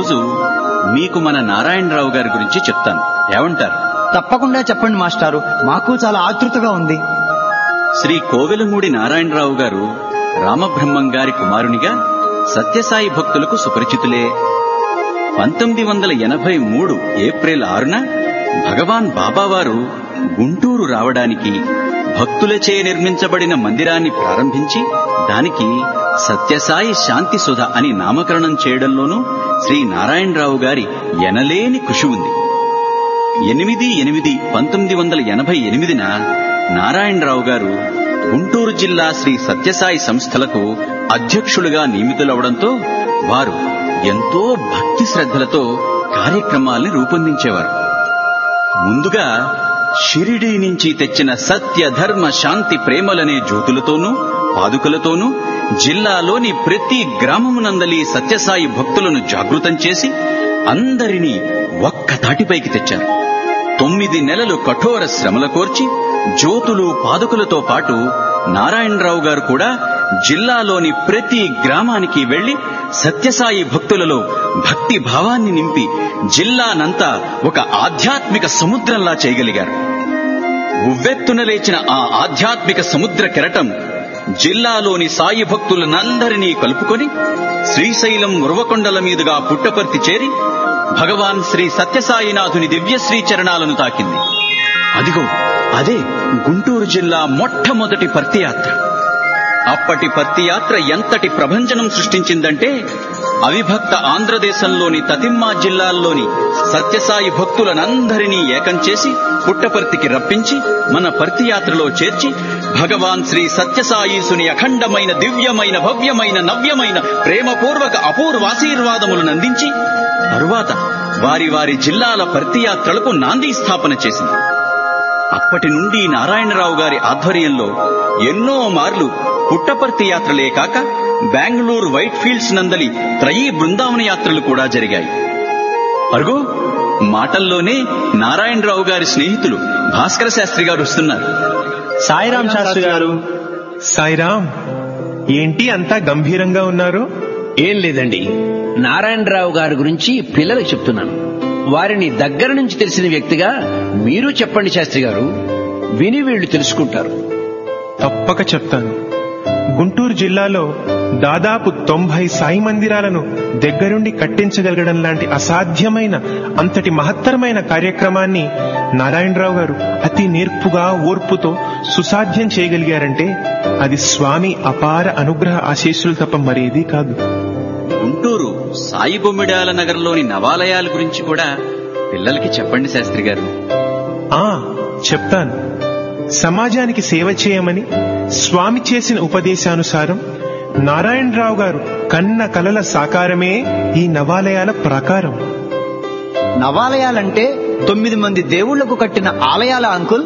రోజు మీకు మన నారాయణరావు గారి గురించి చెప్తాను ఏమంటారు తప్పకుండా చెప్పండి మాస్టారు మాకు చాలా ఆతృతగా ఉంది శ్రీ కోవెలమూడి నారాయణరావు గారు రామబ్రహ్మం గారి కుమారునిగా సత్యసాయి భక్తులకు సుపరిచితులే పంతొమ్మిది వందల ఎనభై మూడు ఏప్రిల్ ఆరున భగవాన్ బాబావారు గుంటూరు రావడానికి భక్తులచే నిర్మించబడిన మందిరాన్ని ప్రారంభించి దానికి సత్యసాయి శాంతి సుధ అని నామకరణం చేయడంలోనూ శ్రీ నారాయణరావు గారి ఎనలేని కృషి ఉంది ఎనిమిది ఎనిమిది పంతొమ్మిది వందల ఎనభై ఎనిమిదిన నారాయణరావు గారు గుంటూరు జిల్లా శ్రీ సత్యసాయి సంస్థలకు అధ్యక్షులుగా నియమితులవడంతో వారు ఎంతో భక్తి శ్రద్ధలతో కార్యక్రమాల్ని రూపొందించేవారు ముందుగా షిరిడీ నుంచి తెచ్చిన సత్య ధర్మ శాంతి ప్రేమలనే జ్యోతులతోనూ పాదుకలతోనూ జిల్లాలోని ప్రతి గ్రామమునందలి సత్యసాయి భక్తులను జాగృతం చేసి అందరినీ ఒక్క తాటిపైకి తెచ్చారు తొమ్మిది నెలలు కఠోర శ్రమల కోర్చి జ్యోతులు పాదుకులతో పాటు నారాయణరావు గారు కూడా జిల్లాలోని ప్రతి గ్రామానికి వెళ్లి సత్యసాయి భక్తులలో భక్తి భావాన్ని నింపి జిల్లానంతా ఒక ఆధ్యాత్మిక సముద్రంలా చేయగలిగారు ఉవ్వెత్తున లేచిన ఆ ఆధ్యాత్మిక సముద్ర కెరటం జిల్లాలోని సాయి భక్తులనందరినీ కలుపుకొని శ్రీశైలం ఉరవకొండల మీదుగా పుట్టపర్తి చేరి భగవాన్ శ్రీ సత్యసాయినాథుని దివ్యశ్రీ చరణాలను తాకింది అదిగో అదే గుంటూరు జిల్లా మొట్టమొదటి పర్తి యాత్ర అప్పటి పర్తి యాత్ర ఎంతటి ప్రభంజనం సృష్టించిందంటే అవిభక్త ఆంధ్రదేశంలోని తతిమ్మా జిల్లాల్లోని సత్యసాయి భక్తులనందరినీ ఏకం చేసి పుట్టపర్తికి రప్పించి మన పర్తి యాత్రలో చేర్చి భగవాన్ శ్రీ సత్యసాయీసుని అఖండమైన దివ్యమైన భవ్యమైన నవ్యమైన ప్రేమపూర్వక అపూర్వాశీర్వాదములను అందించి తరువాత వారి వారి జిల్లాల పర్తి యాత్రలకు నాంది స్థాపన చేసింది అప్పటి నుండి నారాయణరావు గారి ఆధ్వర్యంలో ఎన్నో మార్లు పుట్టపర్తి యాత్రలే కాక బెంగళూరు వైట్ ఫీల్డ్స్ నందలి త్రయీ బృందావన యాత్రలు కూడా జరిగాయి అరుగో మాటల్లోనే నారాయణరావు గారి స్నేహితులు భాస్కర శాస్త్రి గారు వస్తున్నారు సాయిరాం శాస్త్రి గారు సాయిరాం ఏంటి అంతా గంభీరంగా ఉన్నారు ఏం లేదండి నారాయణరావు గారి గురించి పిల్లలకు చెప్తున్నాను వారిని దగ్గర నుంచి తెలిసిన వ్యక్తిగా మీరు చెప్పండి శాస్త్రి గారు విని వీళ్ళు తెలుసుకుంటారు తప్పక చెప్తాను గుంటూరు జిల్లాలో దాదాపు తొంభై సాయి మందిరాలను దగ్గరుండి కట్టించగలగడం లాంటి అసాధ్యమైన అంతటి మహత్తరమైన కార్యక్రమాన్ని నారాయణరావు గారు అతి నేర్పుగా ఓర్పుతో సుసాధ్యం చేయగలిగారంటే అది స్వామి అపార అనుగ్రహ ఆశీస్సులు తప్ప మరేదీ కాదు గుంటూరు సాయి బొమ్మిడాల నగర్లోని నవాలయాల గురించి కూడా పిల్లలకి చెప్పండి శాస్త్రి గారు ఆ చెప్తాను సమాజానికి సేవ చేయమని స్వామి చేసిన ఉపదేశానుసారం నారాయణరావు గారు కన్న కలల సాకారమే ఈ నవాలయాల ప్రాకారం నవాలయాలంటే తొమ్మిది మంది దేవుళ్లకు కట్టిన ఆలయాల అంకుల్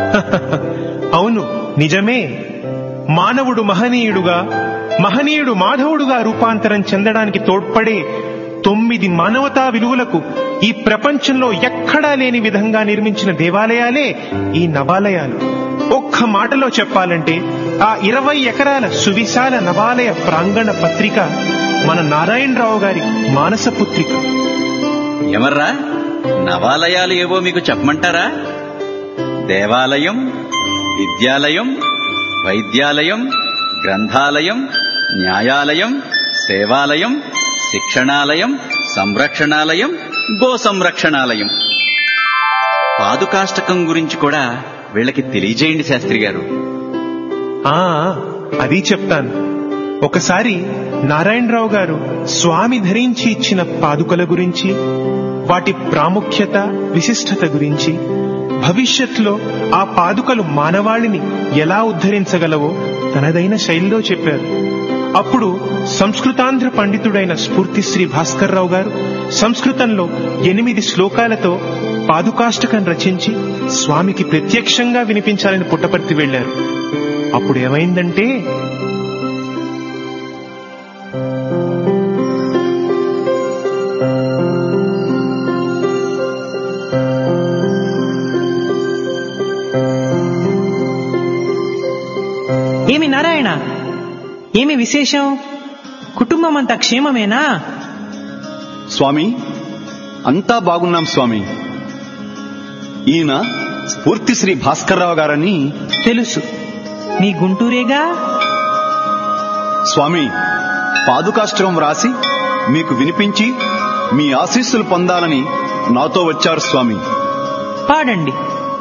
అవును నిజమే మానవుడు మహనీయుడుగా మహనీయుడు మాధవుడుగా రూపాంతరం చెందడానికి తోడ్పడే తొమ్మిది మానవతా విలువలకు ఈ ప్రపంచంలో ఎక్కడా లేని విధంగా నిర్మించిన దేవాలయాలే ఈ నవాలయాలు ఒక్క మాటలో చెప్పాలంటే ఆ ఇరవై ఎకరాల సువిశాల నవాలయ ప్రాంగణ పత్రిక మన నారాయణరావు గారి మానస పుత్రిక ఎవర్రా నవాలయాలు ఏవో మీకు చెప్పమంటారా దేవాలయం విద్యాలయం వైద్యాలయం గ్రంథాలయం న్యాయాలయం సేవాలయం శిక్షణాలయం సంరక్షణాలయం గో సంరక్షణాలయం పాదుకాష్టకం గురించి కూడా వీళ్ళకి తెలియజేయండి శాస్త్రి గారు ఆ అది చెప్తాను ఒకసారి నారాయణరావు గారు స్వామి ధరించి ఇచ్చిన పాదుకల గురించి వాటి ప్రాముఖ్యత విశిష్టత గురించి భవిష్యత్తులో ఆ పాదుకలు మానవాళిని ఎలా ఉద్ధరించగలవో తనదైన శైలిలో చెప్పారు అప్పుడు సంస్కృతాంధ్ర పండితుడైన స్ఫూర్తి శ్రీ భాస్కర్ రావు గారు సంస్కృతంలో ఎనిమిది శ్లోకాలతో పాదుకాష్టకం రచించి స్వామికి ప్రత్యక్షంగా వినిపించాలని పుట్టపర్తి వెళ్లారు అప్పుడు ఏమైందంటే ఏమి నారాయణ ఏమి విశేషం కుటుంబం అంతా క్షేమమేనా స్వామి అంతా బాగున్నాం స్వామి ఈయన స్ఫూర్తి శ్రీ భాస్కర్రావు గారని తెలుసు మీ గుంటూరేగా స్వామి పాదుకాష్టకం రాసి మీకు వినిపించి మీ ఆశీస్సులు పొందాలని నాతో వచ్చారు స్వామి పాడండి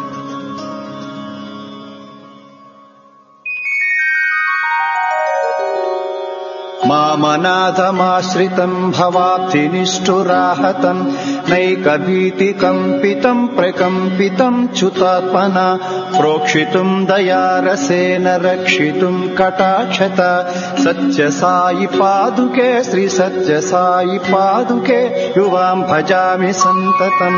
మామనాథమాశ్రితం భవాబ్ధినిష్ఠురాహతం నైకభీతికంపితం ప్రకంపితం చ్యుతాత్మన ప్రోక్షితుం దయారసేన రక్షితుం కటాక్షత సత్యసాయి పాదుకే శ్రీ సత్యసాయి పాదుకే యువాం భజామి సంతతం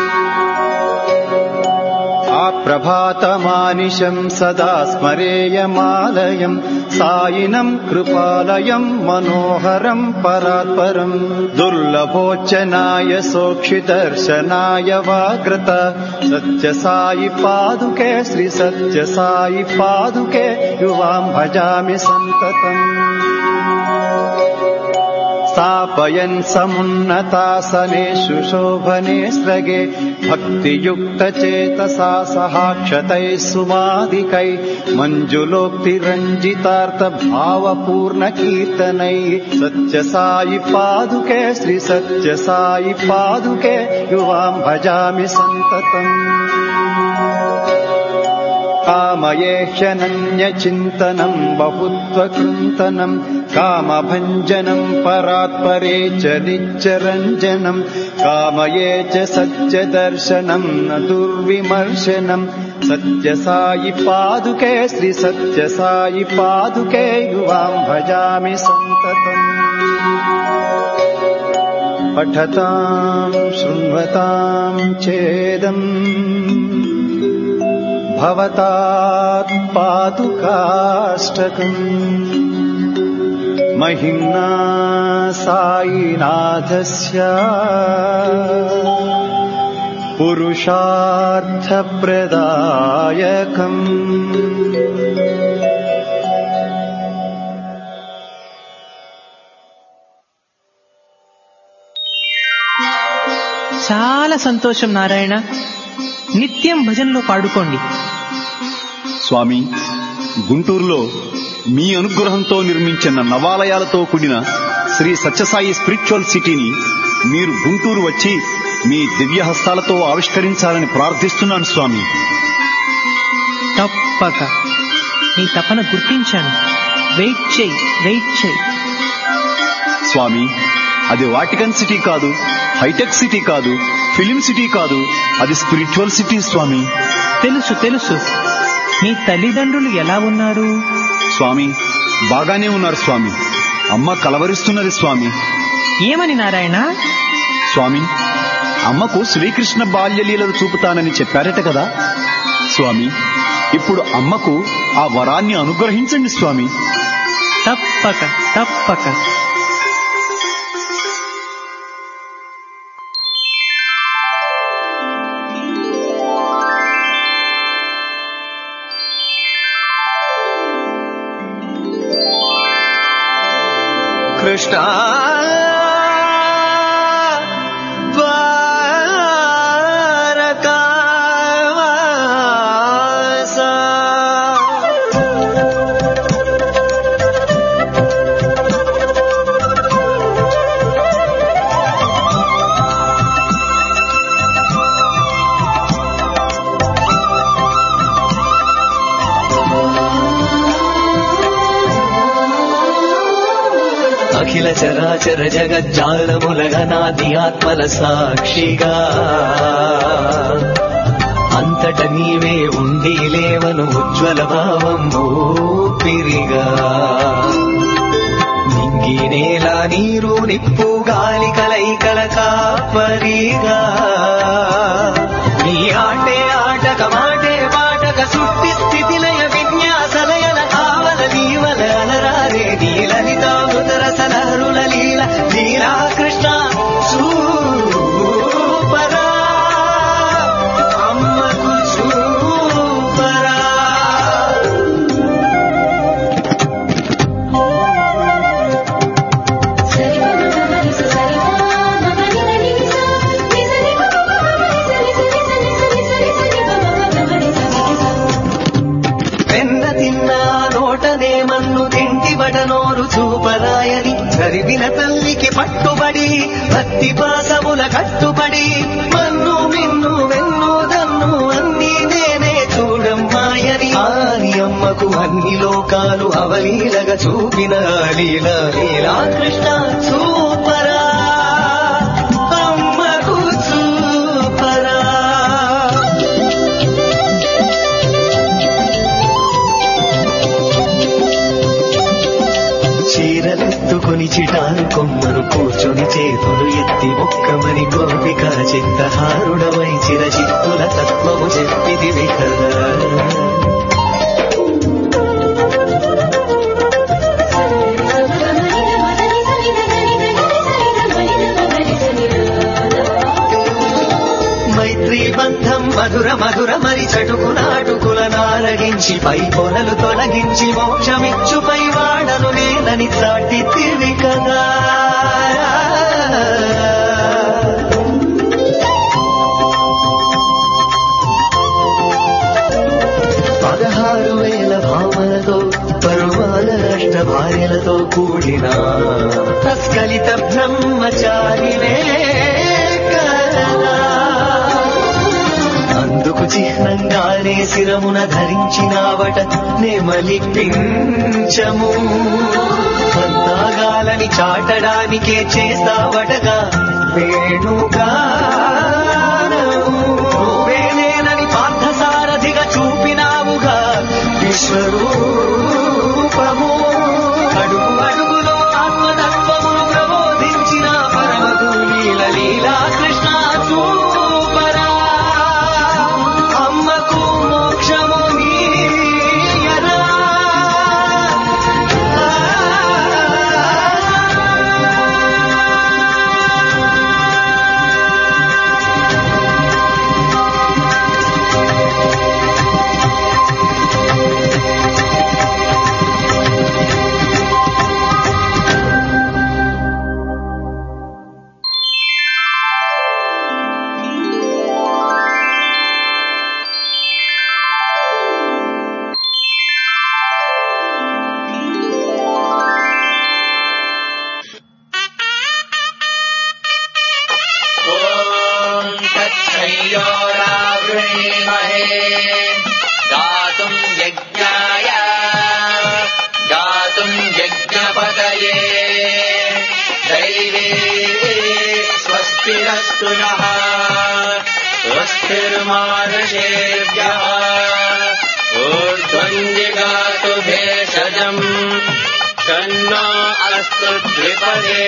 ఆప్రభాతమానిశం సదా స్మరేయమాలయం సాయినం కృపాలయం మనోహరం పరాత్పరం దుర్లభోచనాయ సోక్షిదర్శనాయ వాగ్రత సత్యసాయి పాదుకే శ్రీ సత్యసాయి పాదుకే యువాం భజామి సంతతం स्थापयन् समुन्नतासनेषु शोभने स्रगे भक्तियुक्तचेतसा सहाक्षतैः सुमादिकैः मञ्जुलोक्तिरञ्जितार्थभावपूर्णकीर्तनैः सत्यसायि पादुके श्री सत्यसायि पादुके युवां भजामि सन्ततम् कामयेह्यनन्यचिन्तनम् बहुत्वकृन्तनम् कामभञ्जनम् परात्परे च नित्यरञ्जनम् कामये च सत्यदर्शनम् न दुर्विमर्शनम् सत्यसायि पादुके श्री सत्यसायि पादुके युवां भजामि सन्ततम् पठताम् शृण्वताम् चेदम् भवतात् पादुकाष्टकम् महिम्ना सायिनाथस्य पुरुषार्थप्रदायकम् చాలా సంతోషం నారాయణ నిత్యం భజనలో పాడుకోండి స్వామి గుంటూరులో మీ అనుగ్రహంతో నిర్మించిన నవాలయాలతో కూడిన శ్రీ సత్యసాయి స్పిరిచువల్ సిటీని మీరు గుంటూరు వచ్చి మీ దివ్య హస్తాలతో ఆవిష్కరించాలని ప్రార్థిస్తున్నాను స్వామి తప్పక నీ తపన గుర్తించాను వెయిట్ చేయి వెయిట్ చేయి స్వామి అది వాటికన్ సిటీ కాదు హైటెక్ సిటీ కాదు ఫిలిం సిటీ కాదు అది స్పిరిచువల్ సిటీ స్వామి తెలుసు తెలుసు నీ తల్లిదండ్రులు ఎలా ఉన్నారు స్వామి బాగానే ఉన్నారు స్వామి అమ్మ కలవరిస్తున్నది స్వామి ఏమని నారాయణ స్వామి అమ్మకు శ్రీకృష్ణ బాల్యలీలలు చూపుతానని చెప్పారట కదా స్వామి ఇప్పుడు అమ్మకు ఆ వరాన్ని అనుగ్రహించండి స్వామి తప్పక తప్పక కృష్ణ అఖిల చరాచర జగజ్జాలములగనాది ఆత్మల సాక్షిగా అంతట నీవే ఉండి లేవను ఉజ్వల భావం ఊపిరిగా నింగి నేల నీరు నిప్పు గాలి కలైకల కాపరిగా నీ ఆటే ఆటక మాటే పాటక సుట్టి స్థితి లయ విన్యాసలయల కావల దీవల అలరారే నీల నితామృత రసలహరుల లీల లీలా కృష్ణ సూపరా అమ్మకు సూపరా సరి తరిమిన తల్లికి పట్టుబడి భక్తి పాసముల కట్టుబడి మన్ను మిన్ను వెన్ను దన్ను అన్ని నేనే చూడమ్మాయని ఆని అమ్మకు అన్ని లోకాలు అవలీలగా చూపిన లీల లీలా కృష్ణ సూపరా అమ్మకు సూపరా చీరలెత్తుకొని చిటాను కొమ్మను కూర్చొని చేతులు ఎత్తి మొక్కమని గోపిక చిత్తహారుడమై చిరచిత్తుల తత్వము చెప్పిది కదా మైత్రి బంధం మధుర మధుర మరి చటుకు నాటుకుల నారగించి పై పొలలు తొలగించి మోక్షమిచ్చు పై వాడను నేనని చాటి తిరిగి కదా పదహారు వేల భావనతో పరువాల అష్ట భార్యలతో కూడిన తస్కలిత బ్రహ్మచారివే కదా అందుకు చిహ్నంగానే శిరమున ధరించినావట నెమలిప్పించము పద్నాగాలని చాటడానికే చేస్తావటగా వేణుగా నువ్వేనేనని పార్థసారథిగా చూపినావుగా విశ్వరూపము అడుగు అడుగులో ఆత్మతత్వమును ప్రబోధించిన పరమదు లీల లీలా కృష్ణ సూపరా అమ్మకు మోక్షము నీయరా ॐ तच्छयोरावृणीमहे गातुम् यज्ञाय गातुम् यज्ञपतये दैवे स्वस्तिरस्तु नः स्वस्तिर्मानुषेभ्यः ऊर्ध्वञ्जिगातु भेषजम् तन्नो अस्तु द्विपदे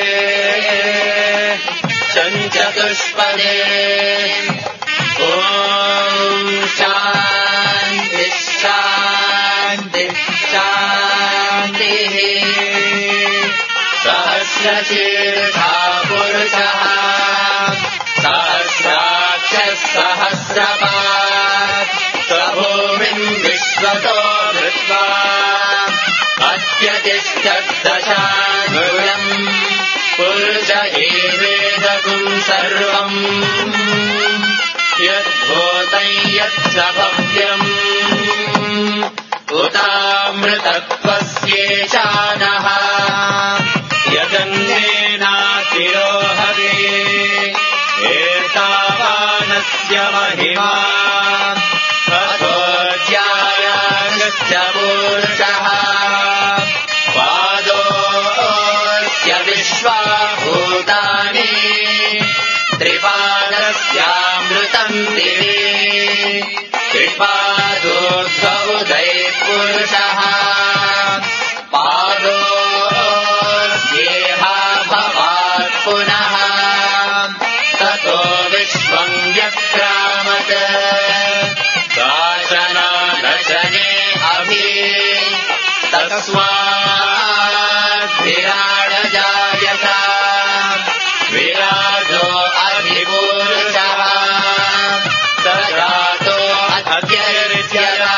चतुष्पदे ॐ शान्ति शान्ति शान्तिः सहस्रशीर्षा पुरुषः सहस्राक्षः सहस्रपात् स्वभूमिम् विश्वतो धृत्वा अत्यतिष्ठद्दशाङ्गुलम् पुरुष एवेदगुम् सर्वम् यद्भूतम् यच्च भव्यम् उतामृतत्वस्येशानः यदन्नेनातिरोहरे एतावानस्य महिमा अथोऽध्यायागश्च पुरुषः पादोऽस्य विश्वाभूतानि त्रिपादस्यामृतम् दिवे त्रिपादोऽध्वउदयपुरुषः पादोऽस्येहा भवात् पुनः ततो विश्वम् व्यक्रामत् काशनादशने अभि तस्माद्विराडजायता विराजो अधिपूरुषः सजातो अत्यर्त्यता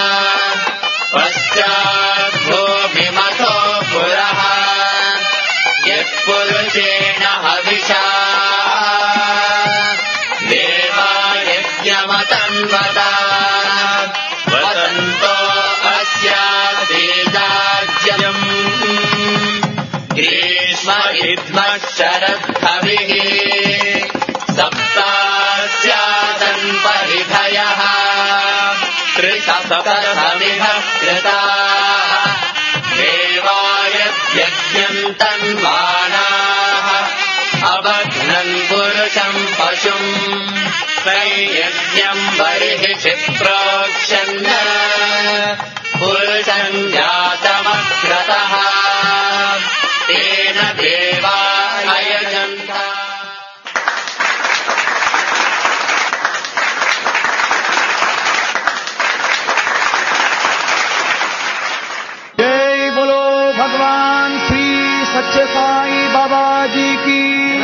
पश्चाद्भूमिमथो पुरः यत्पुरुषेण हविषा देवायज्ञमतन्वता वसन्तो अस्यादेदाज्यम् ग्रीष्म स्महिद्मः शरद्धविः सप्तास्यादन् परिधयः त्रिसप्तसमिह कृताः देवाय यज्ञम् तन्वानाः अबध्नन् पुरुषम् पशुम् त्रैयज्ञम् बर्हिषि प्रोक्षन् पुरुषम् जातमग्रतः तेन देवा अयजन्त जय बोलो भगवान श्री सच्चे साई बाबा जी की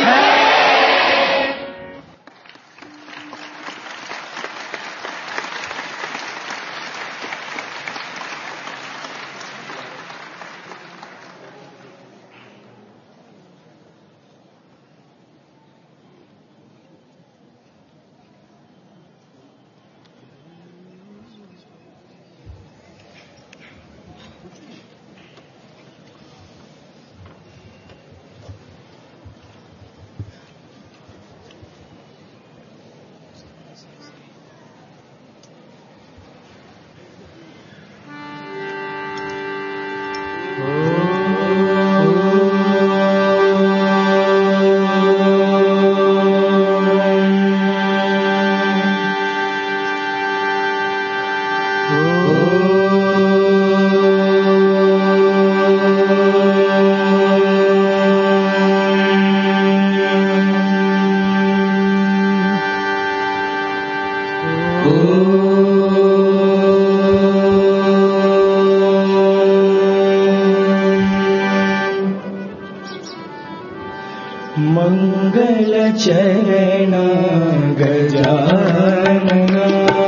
मङ्गलचरण गजानना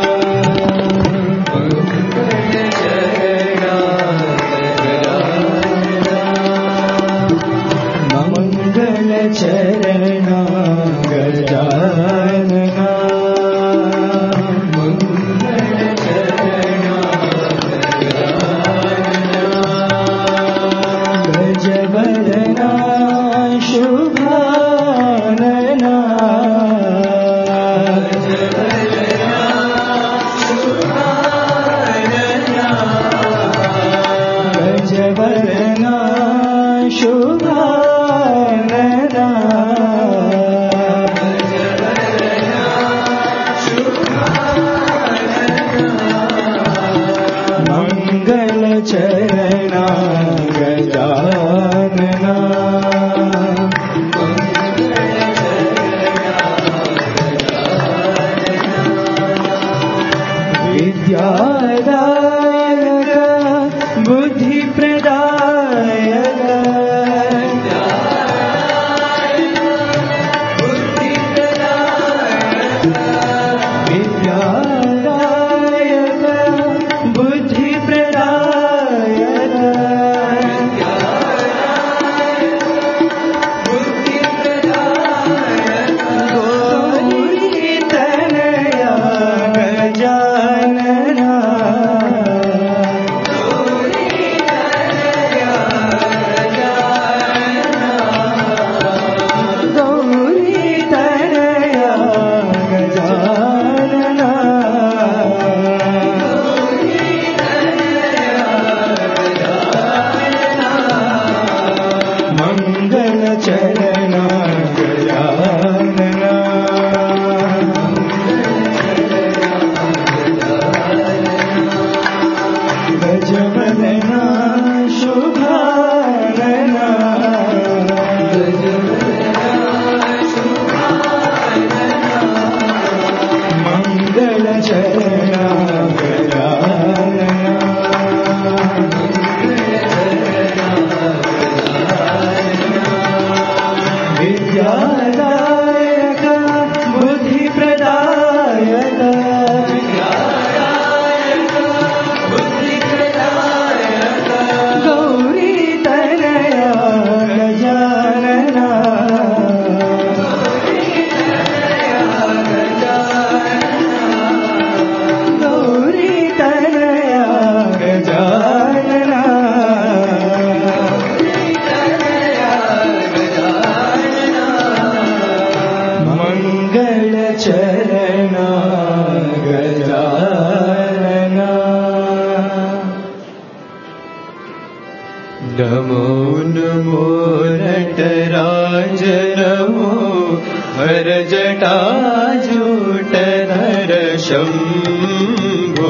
मङ्गलचरण गजानना गजवदना शुभानना नटराज नमो हर जटाजूटधर शम्भो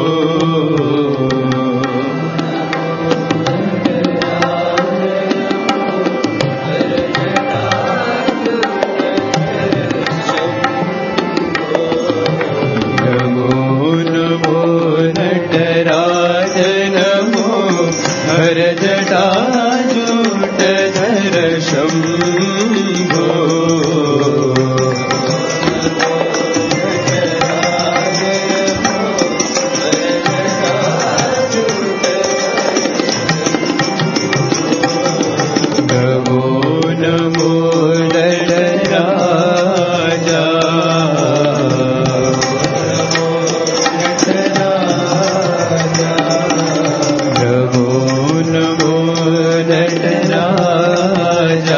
नमो नमो नटराज नमो हर जटाजूटधर शम्भो नमो नमो नटराजा नमो नमो नटराजा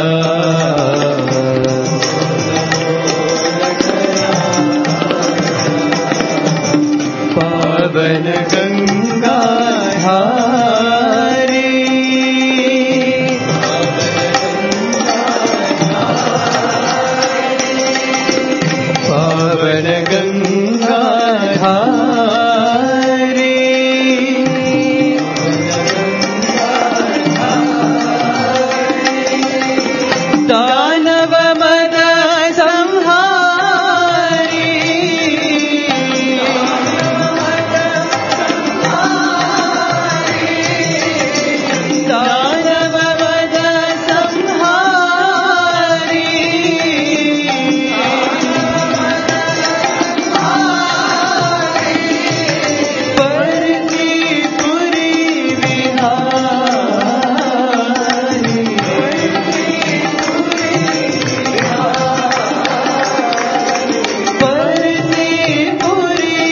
पावन गंगा धारी पावन गंगा धारी दानव मद संहारी दानव मद संहारी परती पुरी परती पुरी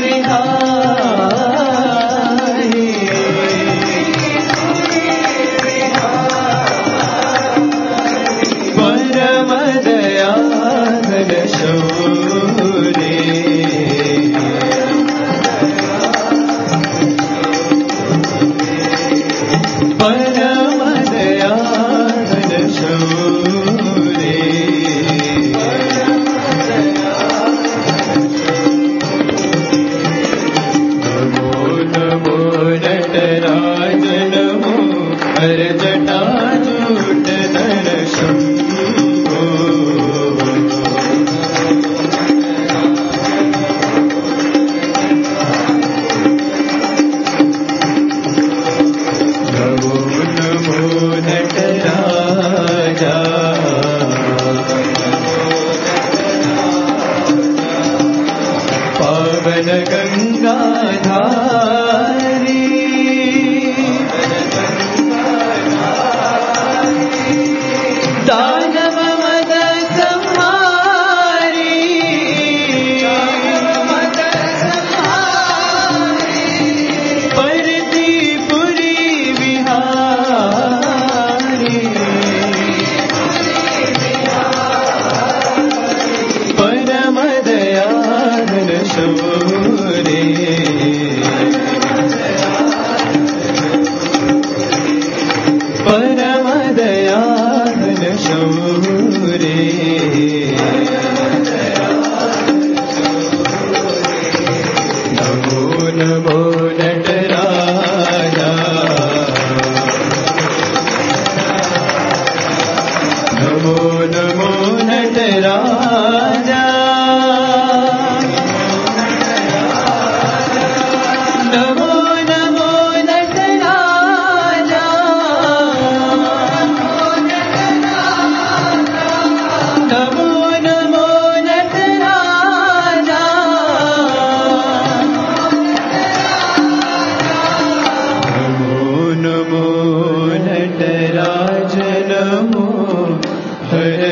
परम दयाधर शौरे परम दयाधर शौरे नमो नमो नटराज नमो हर जटाजूट नर शम्भो नमो नमो नटराजा पावन गङ्गाधारी दानव मद संहारी परती पुरी विहारी परम दयाधर शौरे परम दयाधर शौरे नमो नमो नटराजा नमो नमो नटराजा नमो नमो नटराजा नमो नमो नटराजा नमो नमो नटराज नमो हर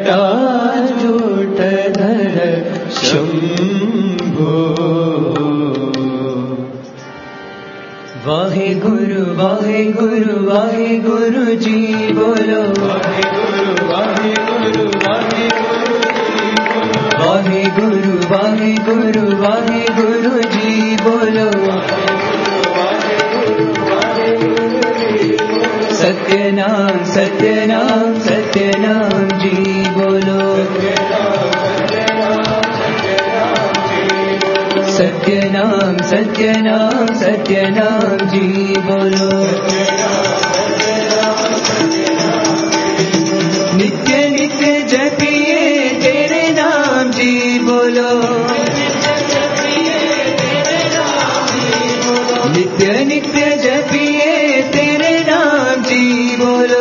जटाजूटधर शम्भो वाहे गुरु वाहे गुरु वाहे गुरु जी बोलो वाहे गुरु वाहे गुरु वाहे गुरु वाहे गुरु वाहे गुरु वाहे गुरु जी बोलो सत्यनाम सत्यनाम सत्यनाम जी बोलो सत्यनाम सत्यनाम सत्यनाम जी बोलो नित्य नित्य जपिए तेरे नाम जी बोलो नित्य नित्य जपिए तेरे नाम जी बोलो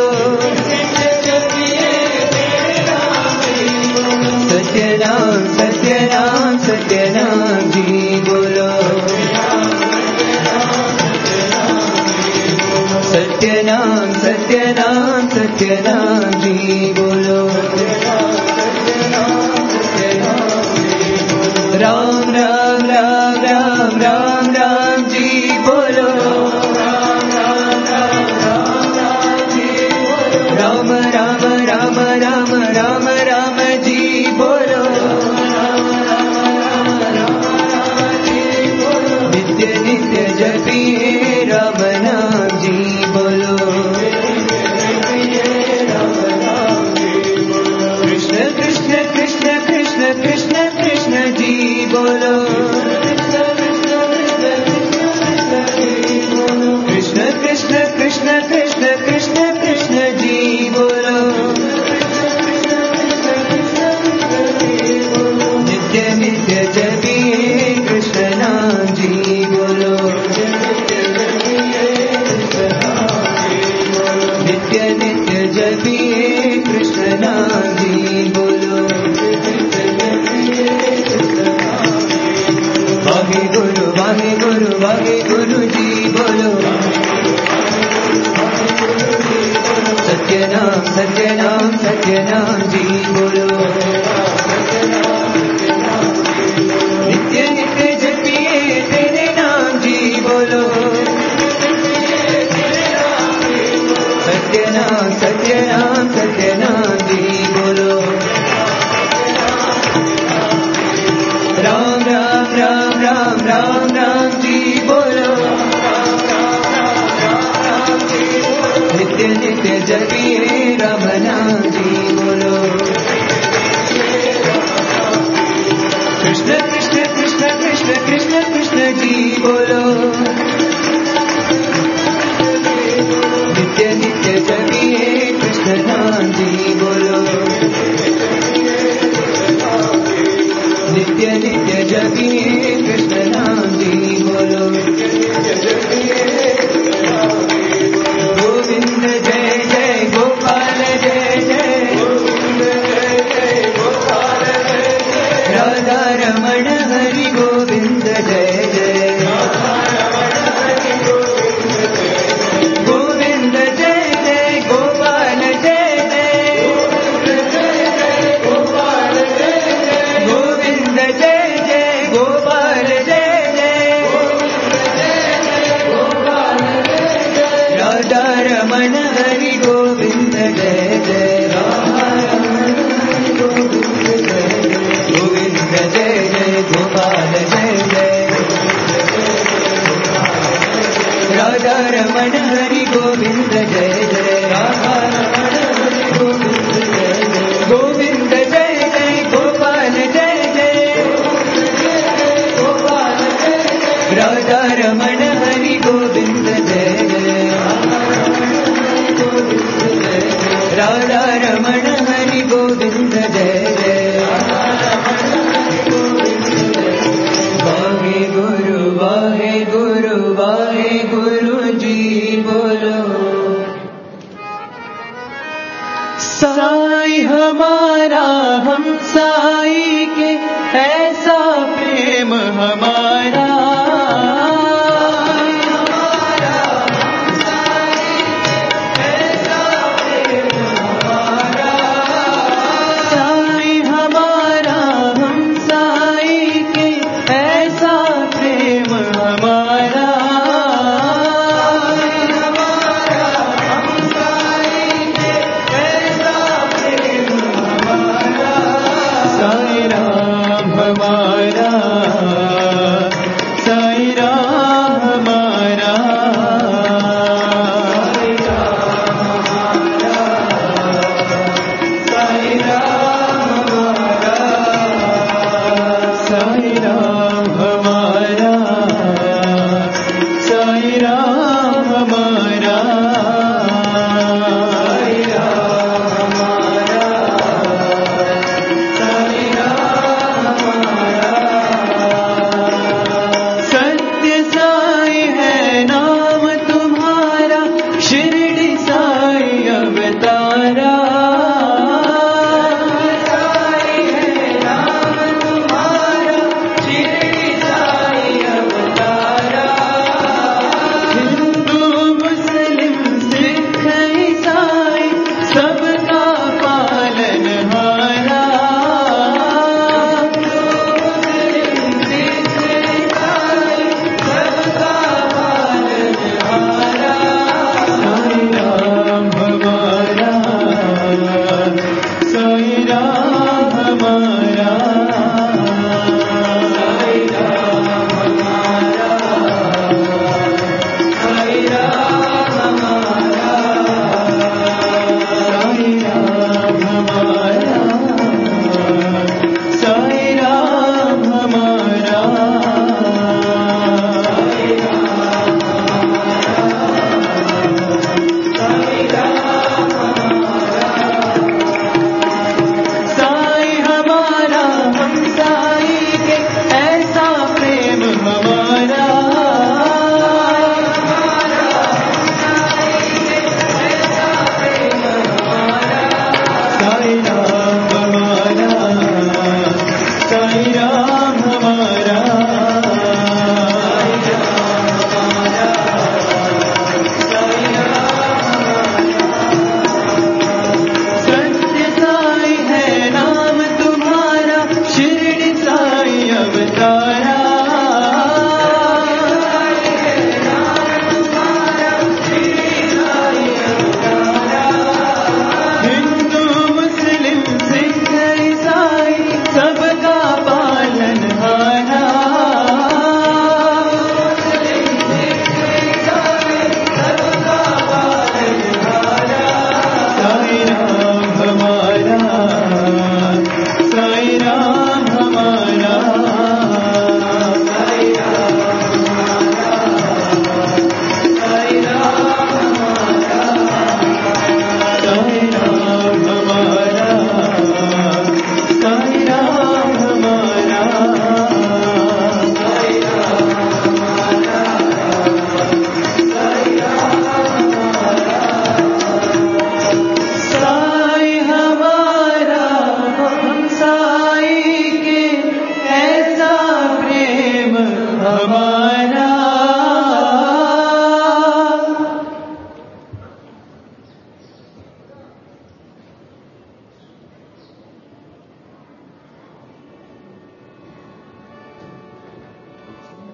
सत्यनाम सत्यनाम सत्यनाम जी बोलो सत्यनाम सत्यनाम सत्यनाम जी बोलो राम राम राम राम राम राम जी बोलो राम राम राम राम राम राम जी बोलो नित्य नित्य जपिए राम नाम जी बोलो कृष्ण कृष्ण कृष्ण कृष्ण कृष्ण कृष्ण जी बोलो कृष्ण कृष्ण कृष्ण कृष्ण कृष्ण कृष्ण जी बोलो नित्य नित्य जपिए कृष्ण नाम जी बोलो नित्य नित्य जपिए कृष्ण नाम जी बोलो वाहे गुरु वाहे गुरु वाहे गुरु जी बोलो सत्यनाम सत्यनाम सत्यनाम जी बोलो नित्य नित्य जपिए तेरे नाम जी बोलो सत्यनाम सत्यनाम सत्यनाम जी बोलो राम राम राम राम राम राम जी बोलो नित्य नित्य जपिए राम नाम जी बोलो कृष्ण कृष्ण कृष्ण कृष्ण कृष्ण कृष्ण जी बोलो नित्य नित्य जपिए कृष्ण नाम जी बोलो नित्य नित्य जपिए कृष्ण नाम जी बोलो गोविंद जय जय गोपाल जय जय राधा रमण हरि गोविंद जय जय गोविंद जय जय गोपाल जय जय गोविंद जय जय गोपाल जय जय राधा रमण हरि गोविंद जय जय गोविंद जय जय गोपाल जय जय राधा रमण हरि गोविंद जय जय गोविंद जय जय गोपाल जय जय राधा रमण हरि गोविंद जय जय राधा रमण हरि गोविंद जय जय वाहे गुरु वाहे गुरु वाहे गुरु जी बोलो साई हमारा हम साई के ऐसा प्रेम हमारा साई हमारा हम साई के ऐसा प्रेम हमारा साई राम हमारा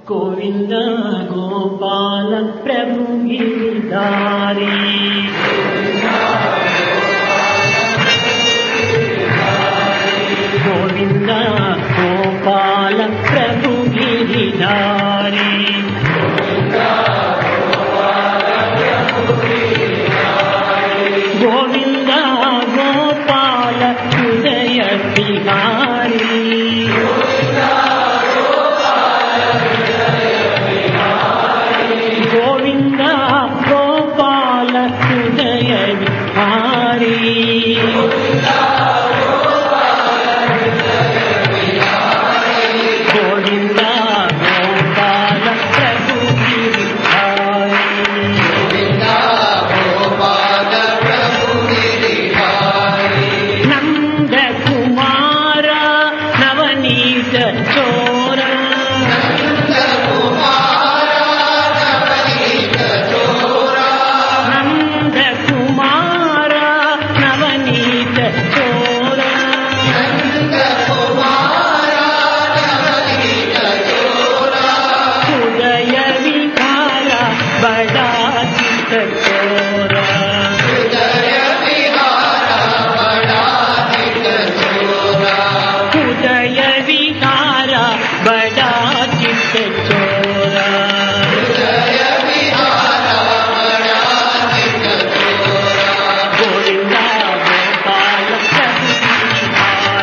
गोविन्द गोपाल प्रभु गिरिधारी गोविन्द गोपाल प्रभु गिरिधारी गोविन्द गोपाल हृदय बिहारी गोविन्द गोपाल हृदय बिहारी गोविन्द गोपाल प्रभु गिरिधारी नन्द कुमार नवनीत चोर नन्द कुमार नवनीत चोर उदय विकार बड़ा चित चोरा उदय विकार बड़ा चित चोरा गोविंदा गोपाल प्रभु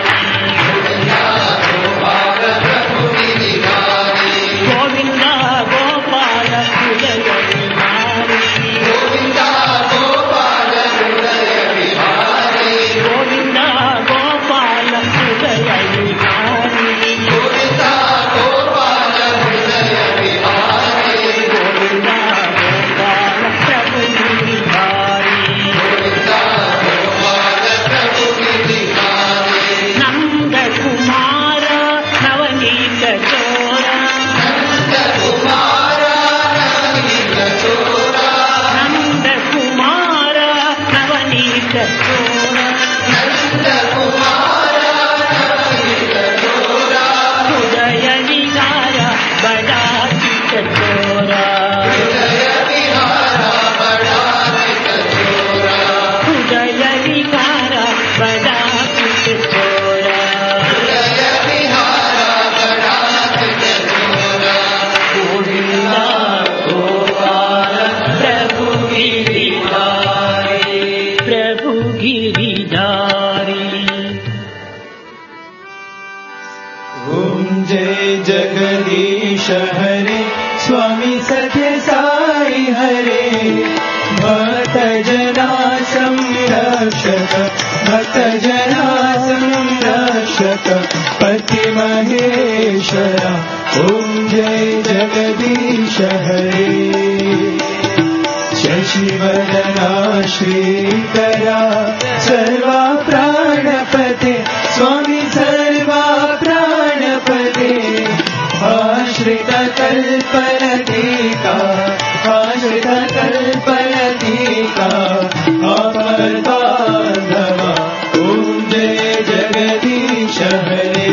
गोविंदा गोपाल हृदय बिहारी गोविंदा गोपाल हृदय बिहारी गोविंदा गोपाल हृदय बिहारी गोविंदा गोपाल हृदय बिहारी गोविंदा गोपाल प्रभु बिहारी गोविंदा गोपाल प्रभु बिहारी नंद कुमार नवनीत चोरा नंद कुमार नवनीत चोरा नंद कुमार नवनीत चोरा नंद कुमार नवनीत चोरा हृदय विकार बड़ा चित चोरा हृदय विकार बड़ा चित चोरा हृदय विकार बड़ा चित चोरा हृदय विहार बड़ा चित चोरा गोविंदा गोपाल प्रभु गिरिधारी प्रभु गिरिधारी ॐ जय जगदीश हरे स्वामी सत्य साई हरे भक्त जना संरक्षक भक्त जना संरक्षक पति महेश्वरा ॐ जय जगदीश हरे शशिवदना श्रीकरा सर्वा प्राणपते स्वामी सर्वा प्राणपते आश्रित कल्पलतिका आश्रित कल्पलतिका अपरबान्धवा ॐ जय जगदीश हरे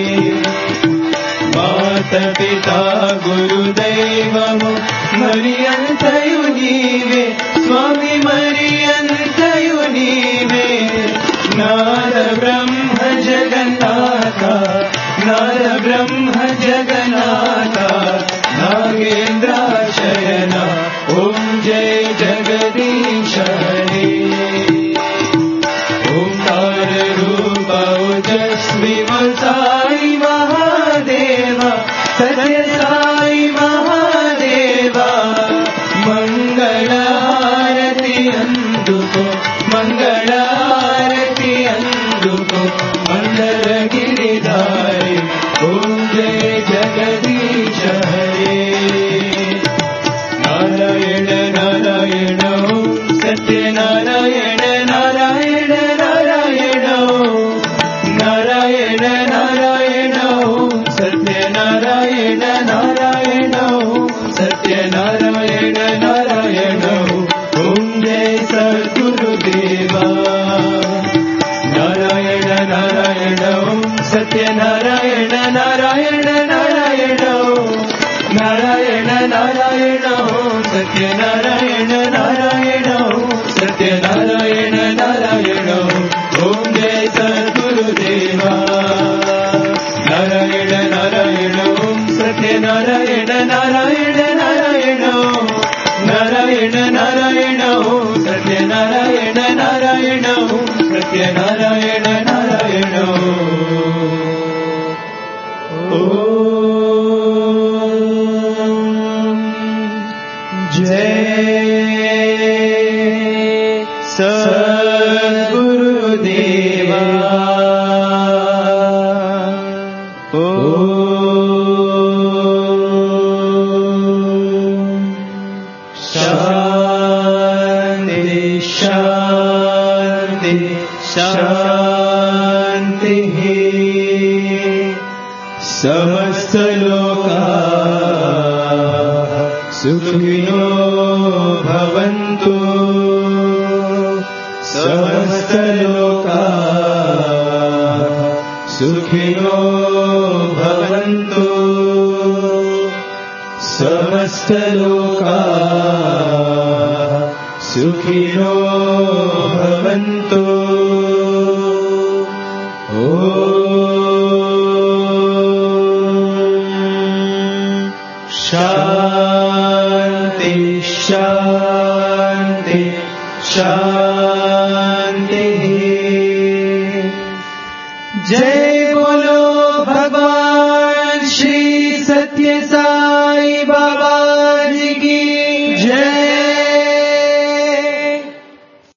मातपिता गुरुदैवము మరి అంతయు నీవే స్వామి మరి అంతయు నీవే నాద బ్రహ్మ జగన్నాథ నాద బ్రహ్మ జగన్నాథ నాగేంద్ర శయన ఓం జయ జగదీశ హరే ఓంకార రూప ఓజస్వి సాయి మహాదేవ సత్య సాయి మహాదేవ మంగళహారతి అందుకో మంగళహారతి అందుకో మండల గిరిధారి ఓం జయ జగదీశ హరే నారాయణ నారాయణ ఓం సత్యనారాయణ నారాయణ నారాయణ ఓం నారాయణ నారాయణ ఓం సత్యనారాయణ నారాయణ ఓం సత్యనారాయణ నారాయణ ఓం జయ సద్గురుదేవా నారాయణ నారాయణ ఓం సత్యనారాయణ నారాయణ నారాయణ ఓం सत्यनारायण नारायण ओम सत्यनारायण नारायण ओम जय सद्गुरुदेवा नारायण नारायण ओम सत्यनारायण नारायण नारायण ओम नारायण नारायण ओम सत्यनारायण नारायण ओम सत्यनारायण नारायण ओम जय सद्गुरुदेवा ओम शान्ति शान्ति शान्तिः समस्तलोका सुखिनो भवन्तु समस्तलोका सुखिनो भवन्तु समस्तलोका सुखिनो भवन्तु ॐ शान्ति शान्ति शान्तिः जय बोलो भगवान श्री सत्य साई बाबा